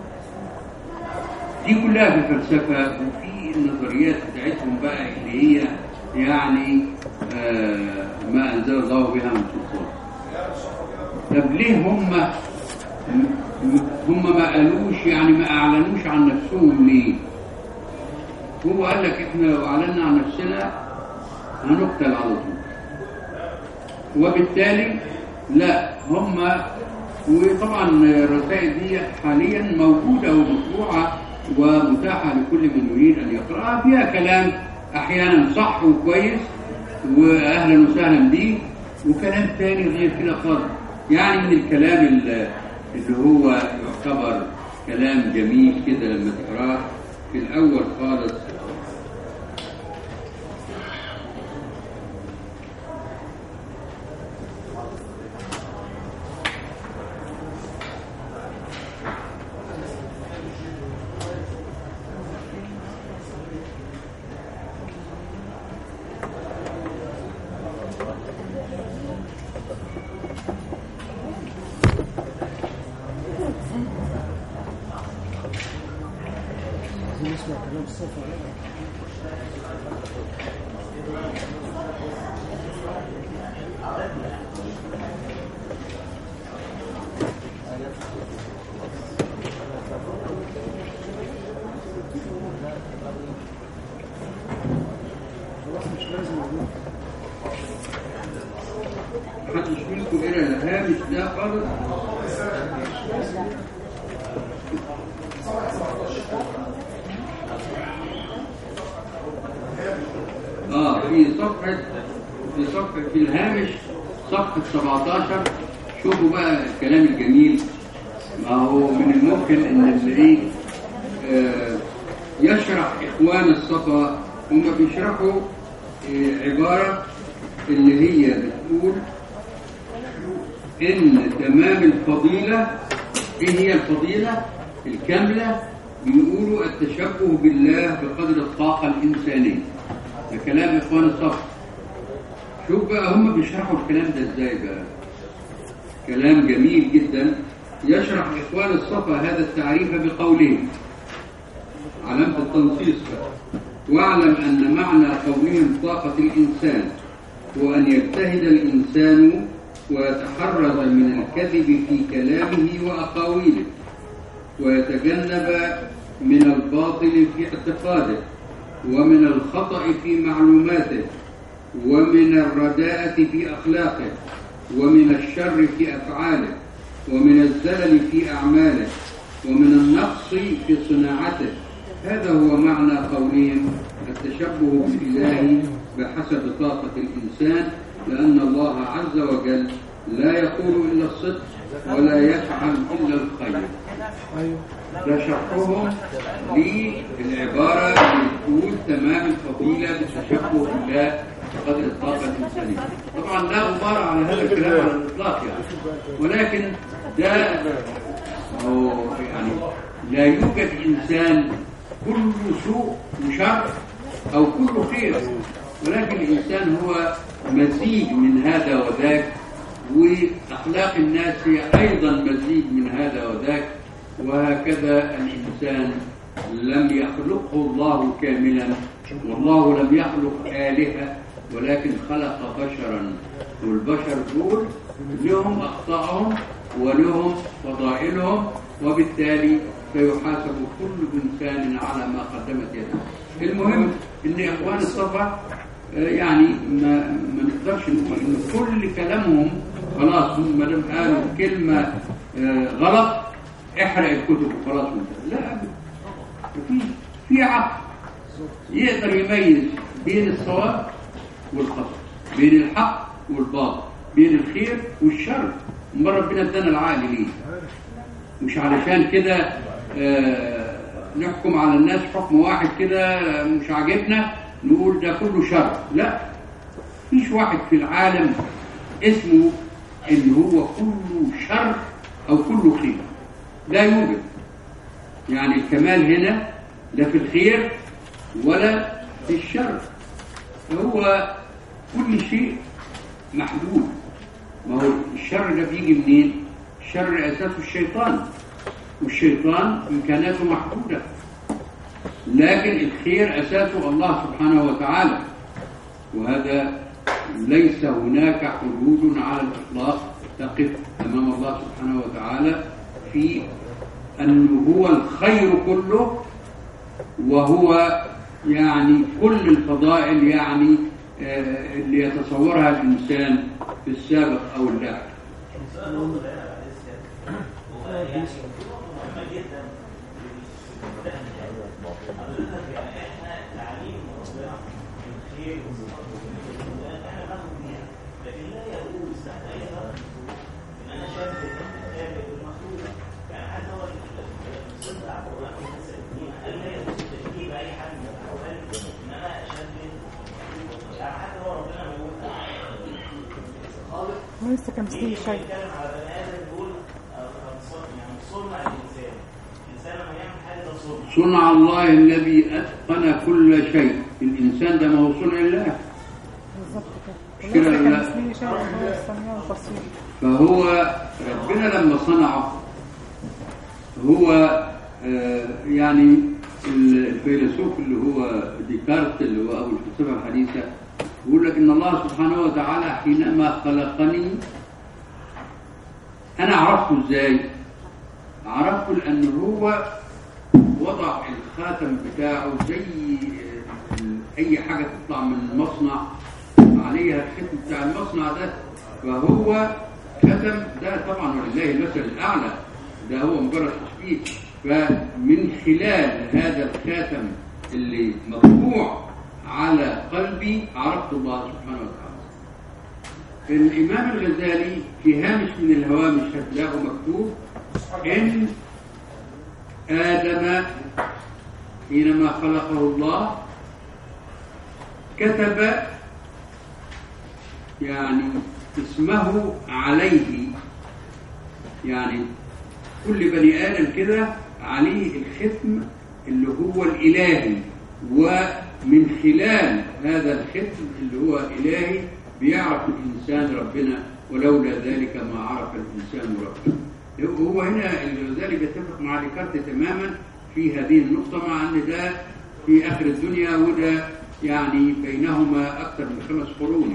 دي كلها في الفلسفة وفي النظريات بتاعتهم بقى اللي هي يعني آه ما أنزل الله بها من سلطان طب ليه هم هم ما قالوش يعني ما أعلنوش عن نفسهم ليه؟ هو قال لك احنا لو أعلنا عن نفسنا هنقتل على طول وبالتالي لا هم وطبعا الرسائل دي حاليا موجودة ومطبوعة ومتاحة لكل من يريد أن يقرأها فيها كلام أحيانا صح وكويس وأهلا وسهلا به وكلام تاني غير كده خالص يعني من الكلام اللي اللي هو يعتبر كلام جميل كده لما تقراه في الأول خالص نسمع كلام الصفا خلاص مش لازم نقول محدش منكم إلى الهامش ده خالص اه في صفحة في صفحة في الهامش صفحة 17 شوفوا بقى الكلام الجميل ما هو من الممكن ان اللي ايه آه، يشرح اخوان الصفا هم بيشرحوا آه، عبارة اللي هي بتقول ان تمام الفضيلة ايه هي الفضيلة الكاملة بيقولوا التشبه بالله بقدر الطاقة الإنسانية ده كلام إخوان الصف شوف بقى هم بيشرحوا الكلام ده ازاي بقى كلام جميل جدا يشرح إخوان الصفا هذا التعريف بقولهم علامة التنصيص بقى واعلم أن معنى قولهم طاقة الإنسان هو أن يجتهد الإنسان ويتحرز من الكذب في كلامه وأقاويله ويتجنب من الباطل في اعتقاده ومن الخطأ في معلوماته ومن الرداءة في أخلاقه ومن الشر في أفعاله ومن الزلل في أعماله ومن النقص في صناعته هذا هو معنى قولهم التشبه بالإله بحسب طاقة الإنسان لأن الله عز وجل لا يقول إلا الصدق ولا يفعل إلا الخير ايوه ده شرحهم للعبارة اللي تقول تمام الفضيلة بالتشبه بالله بقدر الطاقة الإنسانية طبعا لا غبار على هذا الكلام على الإطلاق يعني ولكن ده هو يعني لا يوجد إنسان كل سوء وشر أو كل خير ولكن الإنسان هو مزيج من هذا وذاك وأخلاق الناس هي أيضا مزيج من هذا وذاك وهكذا الإنسان لم يخلقه الله كاملا والله لم يخلق آلهة ولكن خلق بشرا والبشر دول لهم أخطائهم ولهم فضائلهم وبالتالي سيحاسب كل إنسان على ما قدمت يده المهم إن إخوان الصفا آه، يعني ما, ما نقدرش نقول إن كل كلامهم خلاص هم ما دام قالوا كلمة آه، غلط احرق الكتب وخلاص وانتهى. لا أبدا في في عقل يقدر يميز بين الصواب والخطأ بين الحق والباطل بين الخير والشر امال ربنا ادانا العقل ليه مش علشان كده آه، نحكم على الناس حكم واحد كده مش عاجبنا نقول ده كله شر لا مفيش واحد في العالم اسمه ان هو كله شر او كله خير لا يوجد يعني الكمال هنا لا في الخير ولا في الشر هو كل شيء محدود ما هو الشر ده بيجي منين الشر اساسه الشيطان والشيطان امكاناته محدوده لكن الخير اساسه الله سبحانه وتعالى وهذا ليس هناك حدود على الاطلاق تقف امام الله سبحانه وتعالى في انه هو الخير كله وهو يعني كل الفضائل يعني آه، اللي يتصورها الانسان في السابق او اللاحق ليس كمثله شيء صنع الله الذي اتقن كل شيء الانسان ده ما هو صنع الله بالظبط مش كده كده ليس لا. كمثله شيء وهو السميع البصير فهو ربنا لما صنعه هو آه، يعني الفيلسوف اللي هو ديكارت اللي هو ابو الفلسفه الحديثه يقول لك ان الله سبحانه وتعالى حينما خلقني انا عرفته ازاي؟ عرفته لان هو وضع الخاتم بتاعه زي آه، اي حاجه تطلع من المصنع عليها الختم بتاع المصنع ده فهو ختم ده طبعا ولله المثل الاعلى ده هو مجرد تشبيه فمن خلال هذا الخاتم اللي مطبوع على قلبي عرفت الله سبحانه وتعالى الامام الغزالي في هامش من الهوامش هتلاقوا مكتوب ان ادم حينما خلقه الله كتب يعني اسمه عليه يعني كل بني آدم كده عليه الختم اللي هو الإلهي ومن خلال هذا الختم اللي هو إلهي بيعرف الإنسان ربنا ولولا ذلك ما عرف الإنسان ربنا هو هنا الغزالي بيتفق مع ديكارت تماما في هذه النقطة مع أن ده في آخر الدنيا وده يعني بينهما أكثر من خمس قرون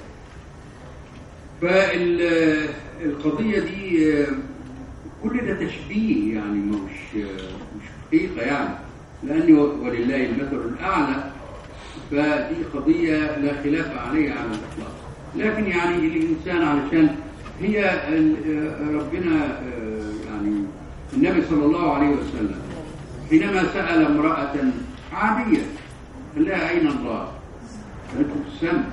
فالقضية دي آه، كل ده تشبيه يعني مش مش حقيقة يعني لأن ولله المثل الأعلى فدي قضية لا خلاف عليها على الإطلاق لكن يعني الإنسان علشان هي ال- آه، ربنا آه، يعني النبي صلى الله عليه وسلم حينما سأل امرأة عادية قال لها أين الله؟ قالت له في السماء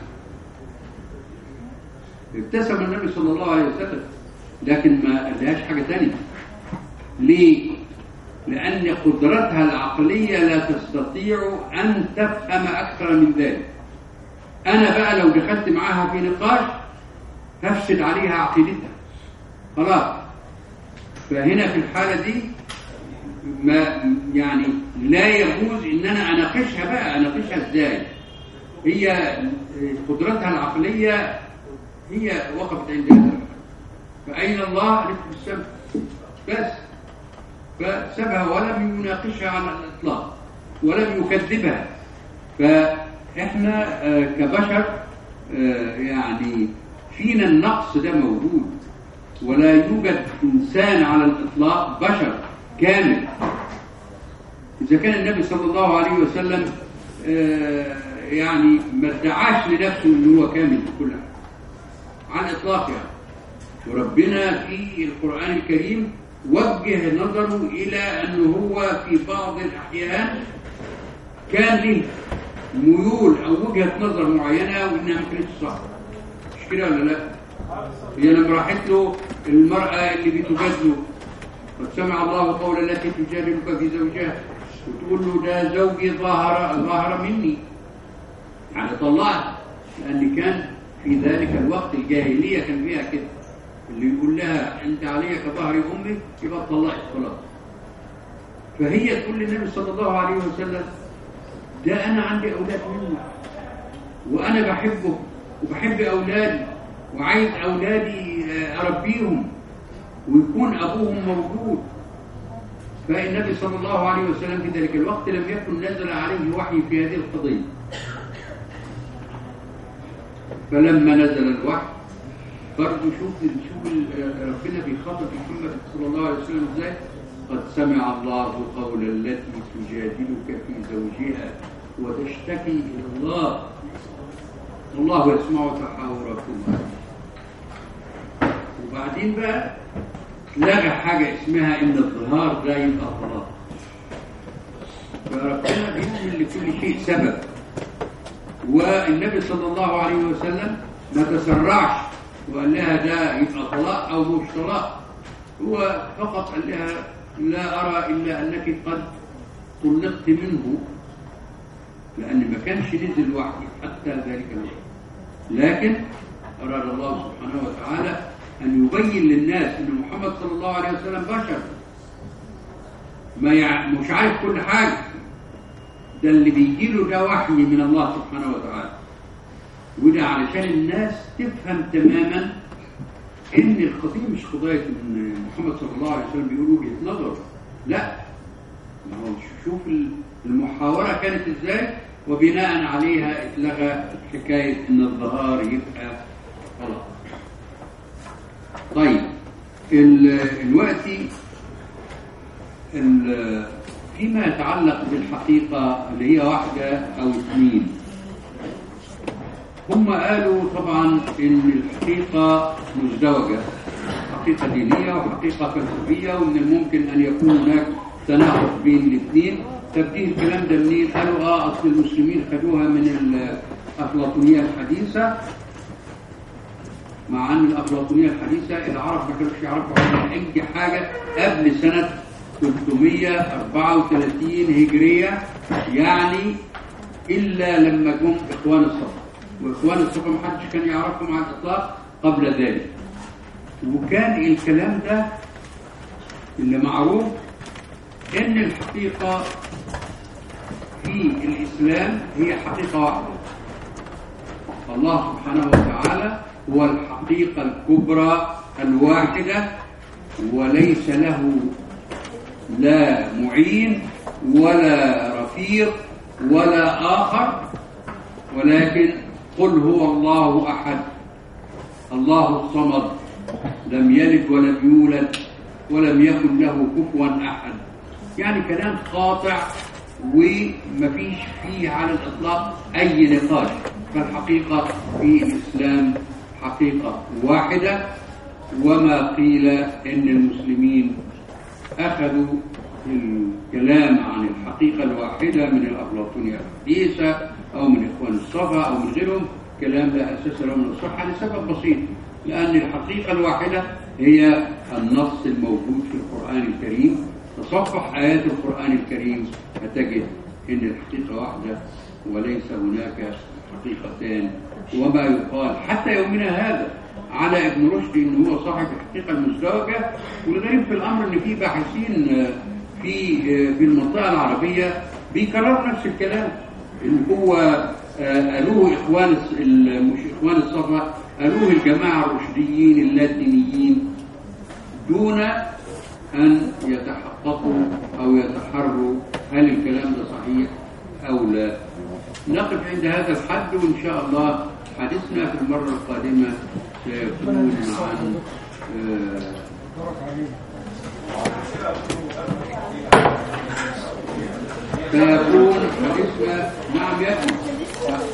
ابتسم النبي صلى الله عليه وسلم لكن ما قالهاش حاجة تانية ليه؟ لأن قدرتها العقلية لا تستطيع أن تفهم أكثر من ذلك أنا بقى لو دخلت معاها في نقاش هفسد عليها عقيدتها خلاص فهنا في الحالة دي ما يعني لا يجوز ان انا اناقشها بقى اناقشها ازاي هي قدرتها العقليه هي وقفت عند هذا فاين الله قالت في السماء بس فسابها ولم يناقشها على الاطلاق ولم يكذبها فاحنا آه، كبشر آه، يعني فينا النقص ده موجود ولا يوجد انسان على الاطلاق بشر كامل إذا كان النبي صلى الله عليه وسلم آه، يعني ما ادعاش لنفسه إنه هو كامل في كل حاجة على الإطلاق يعني وربنا في القرآن الكريم وجه نظره إلى أنه هو في بعض الأحيان كان له ميول أو وجهة نظر معينة وإنها ما كانتش صح مش كده ولا لا؟ هي لما راحت له المرأة اللي بتجادله قد سمع الله قول التي تجادلك في زوجها وتقول له ده زوجي ظاهر ظاهر مني يعني طلعت لأن كان في ذلك الوقت الجاهلية كان فيها كده اللي يقول لها أنت علي كظهر أمك يبقى طلعت خلاص فهي تقول للنبي صلى الله عليه وسلم ده أنا عندي أولاد منه وأنا بحبه وبحب أولادي وعايز أولادي آه، أربيهم ويكون أبوهم موجود فالنبي صلى الله عليه وسلم في ذلك الوقت لم يكن نزل عليه وحي في هذه القضية فلما نزل الوحي برضه شوف شوف ال- ربنا بيخاطب محمد صلى الله عليه وسلم ازاي قد سمع الله قول التي تجادلك في زوجها وتشتكي الى الله والله يسمع تحاوركما وبعدين بقى لغى حاجة اسمها إن الظهار ده يبقى طلاق فربنا بيعمل لكل شيء سبب والنبي صلى الله عليه وسلم ما تسرعش وقال لها ده يبقى طلاق أو مش طلاق هو فقط قال لها لا أرى إلا أنك قد طلقت منه لأن ما كانش نزل وحي حتى ذلك الوقت لكن أراد الله سبحانه وتعالى أن يبين للناس أن محمد صلى الله عليه وسلم بشر ما يع... مش عارف كل حاجة ده اللي بيجيله ده وحي من الله سبحانه وتعالى وده علشان الناس تفهم تماما ان القضيه مش قضيه ان محمد صلى الله عليه وسلم بيقول وجهه نظر لا ما هو شوف المحاوره كانت ازاي وبناء عليها اتلغى حكايه ان الظهار يبقى خلاص طيب ال- دلوقتي ال- فيما يتعلق بالحقيقه اللي هي واحده او اثنين هم قالوا طبعا ان الحقيقه مزدوجه حقيقه دينيه وحقيقه فلسفيه وان الممكن ان يكون هناك تناقض بين الاثنين تبديه الكلام ده منين؟ قالوا اه اصل المسلمين خدوها من الافلاطونيه الحديثه مع ان الافلاطونيه الحديثه العرب ما كانوش يعرفوا عنها اي حاجه قبل سنه 334 هجريه يعني الا لما جم اخوان الصف واخوان الصف ما حدش كان يعرفهم على الاطلاق قبل ذلك وكان الكلام ده اللي معروف ان الحقيقه في الاسلام هي حقيقه واحده الله سبحانه وتعالى هو الحقيقه الكبرى الواحده وليس له لا معين ولا رفيق ولا اخر ولكن قل هو الله احد الله الصمد لم يلد ولم يولد ولم يكن له كفوا احد يعني كلام قاطع ومفيش فيه على الاطلاق اي نقاش فالحقيقه في الاسلام حقيقه واحده وما قيل ان المسلمين أخذوا الكلام عن الحقيقة الواحدة من الأفلاطونية الحديثة أو من إخوان الصفا أو من غيرهم كلام لا أساس له من الصحة لسبب بسيط لأن الحقيقة الواحدة هي النص الموجود في القرآن الكريم تصفح آيات القرآن الكريم فتجد أن الحقيقة واحدة وليس هناك حقيقتان وما يقال حتى يومنا هذا على ابن رشد ان هو صاحب الحقيقه المزدوجه والغريب في الامر ان في باحثين آه، في آه، في المنطقه العربيه بيكرروا نفس الكلام اللي هو آه، قالوه اخوان الص- ال- مش اخوان الصفا قالوه الجماعه الرشديين اللاتينيين دون أن يتحققوا أو يتحروا هل الكلام ده صحيح أو لا نقف عند هذا الحد وإن شاء الله حديثنا في المرة القادمة سيكون عن آه، بارك علينا سيكون حديثنا نعم يا ابني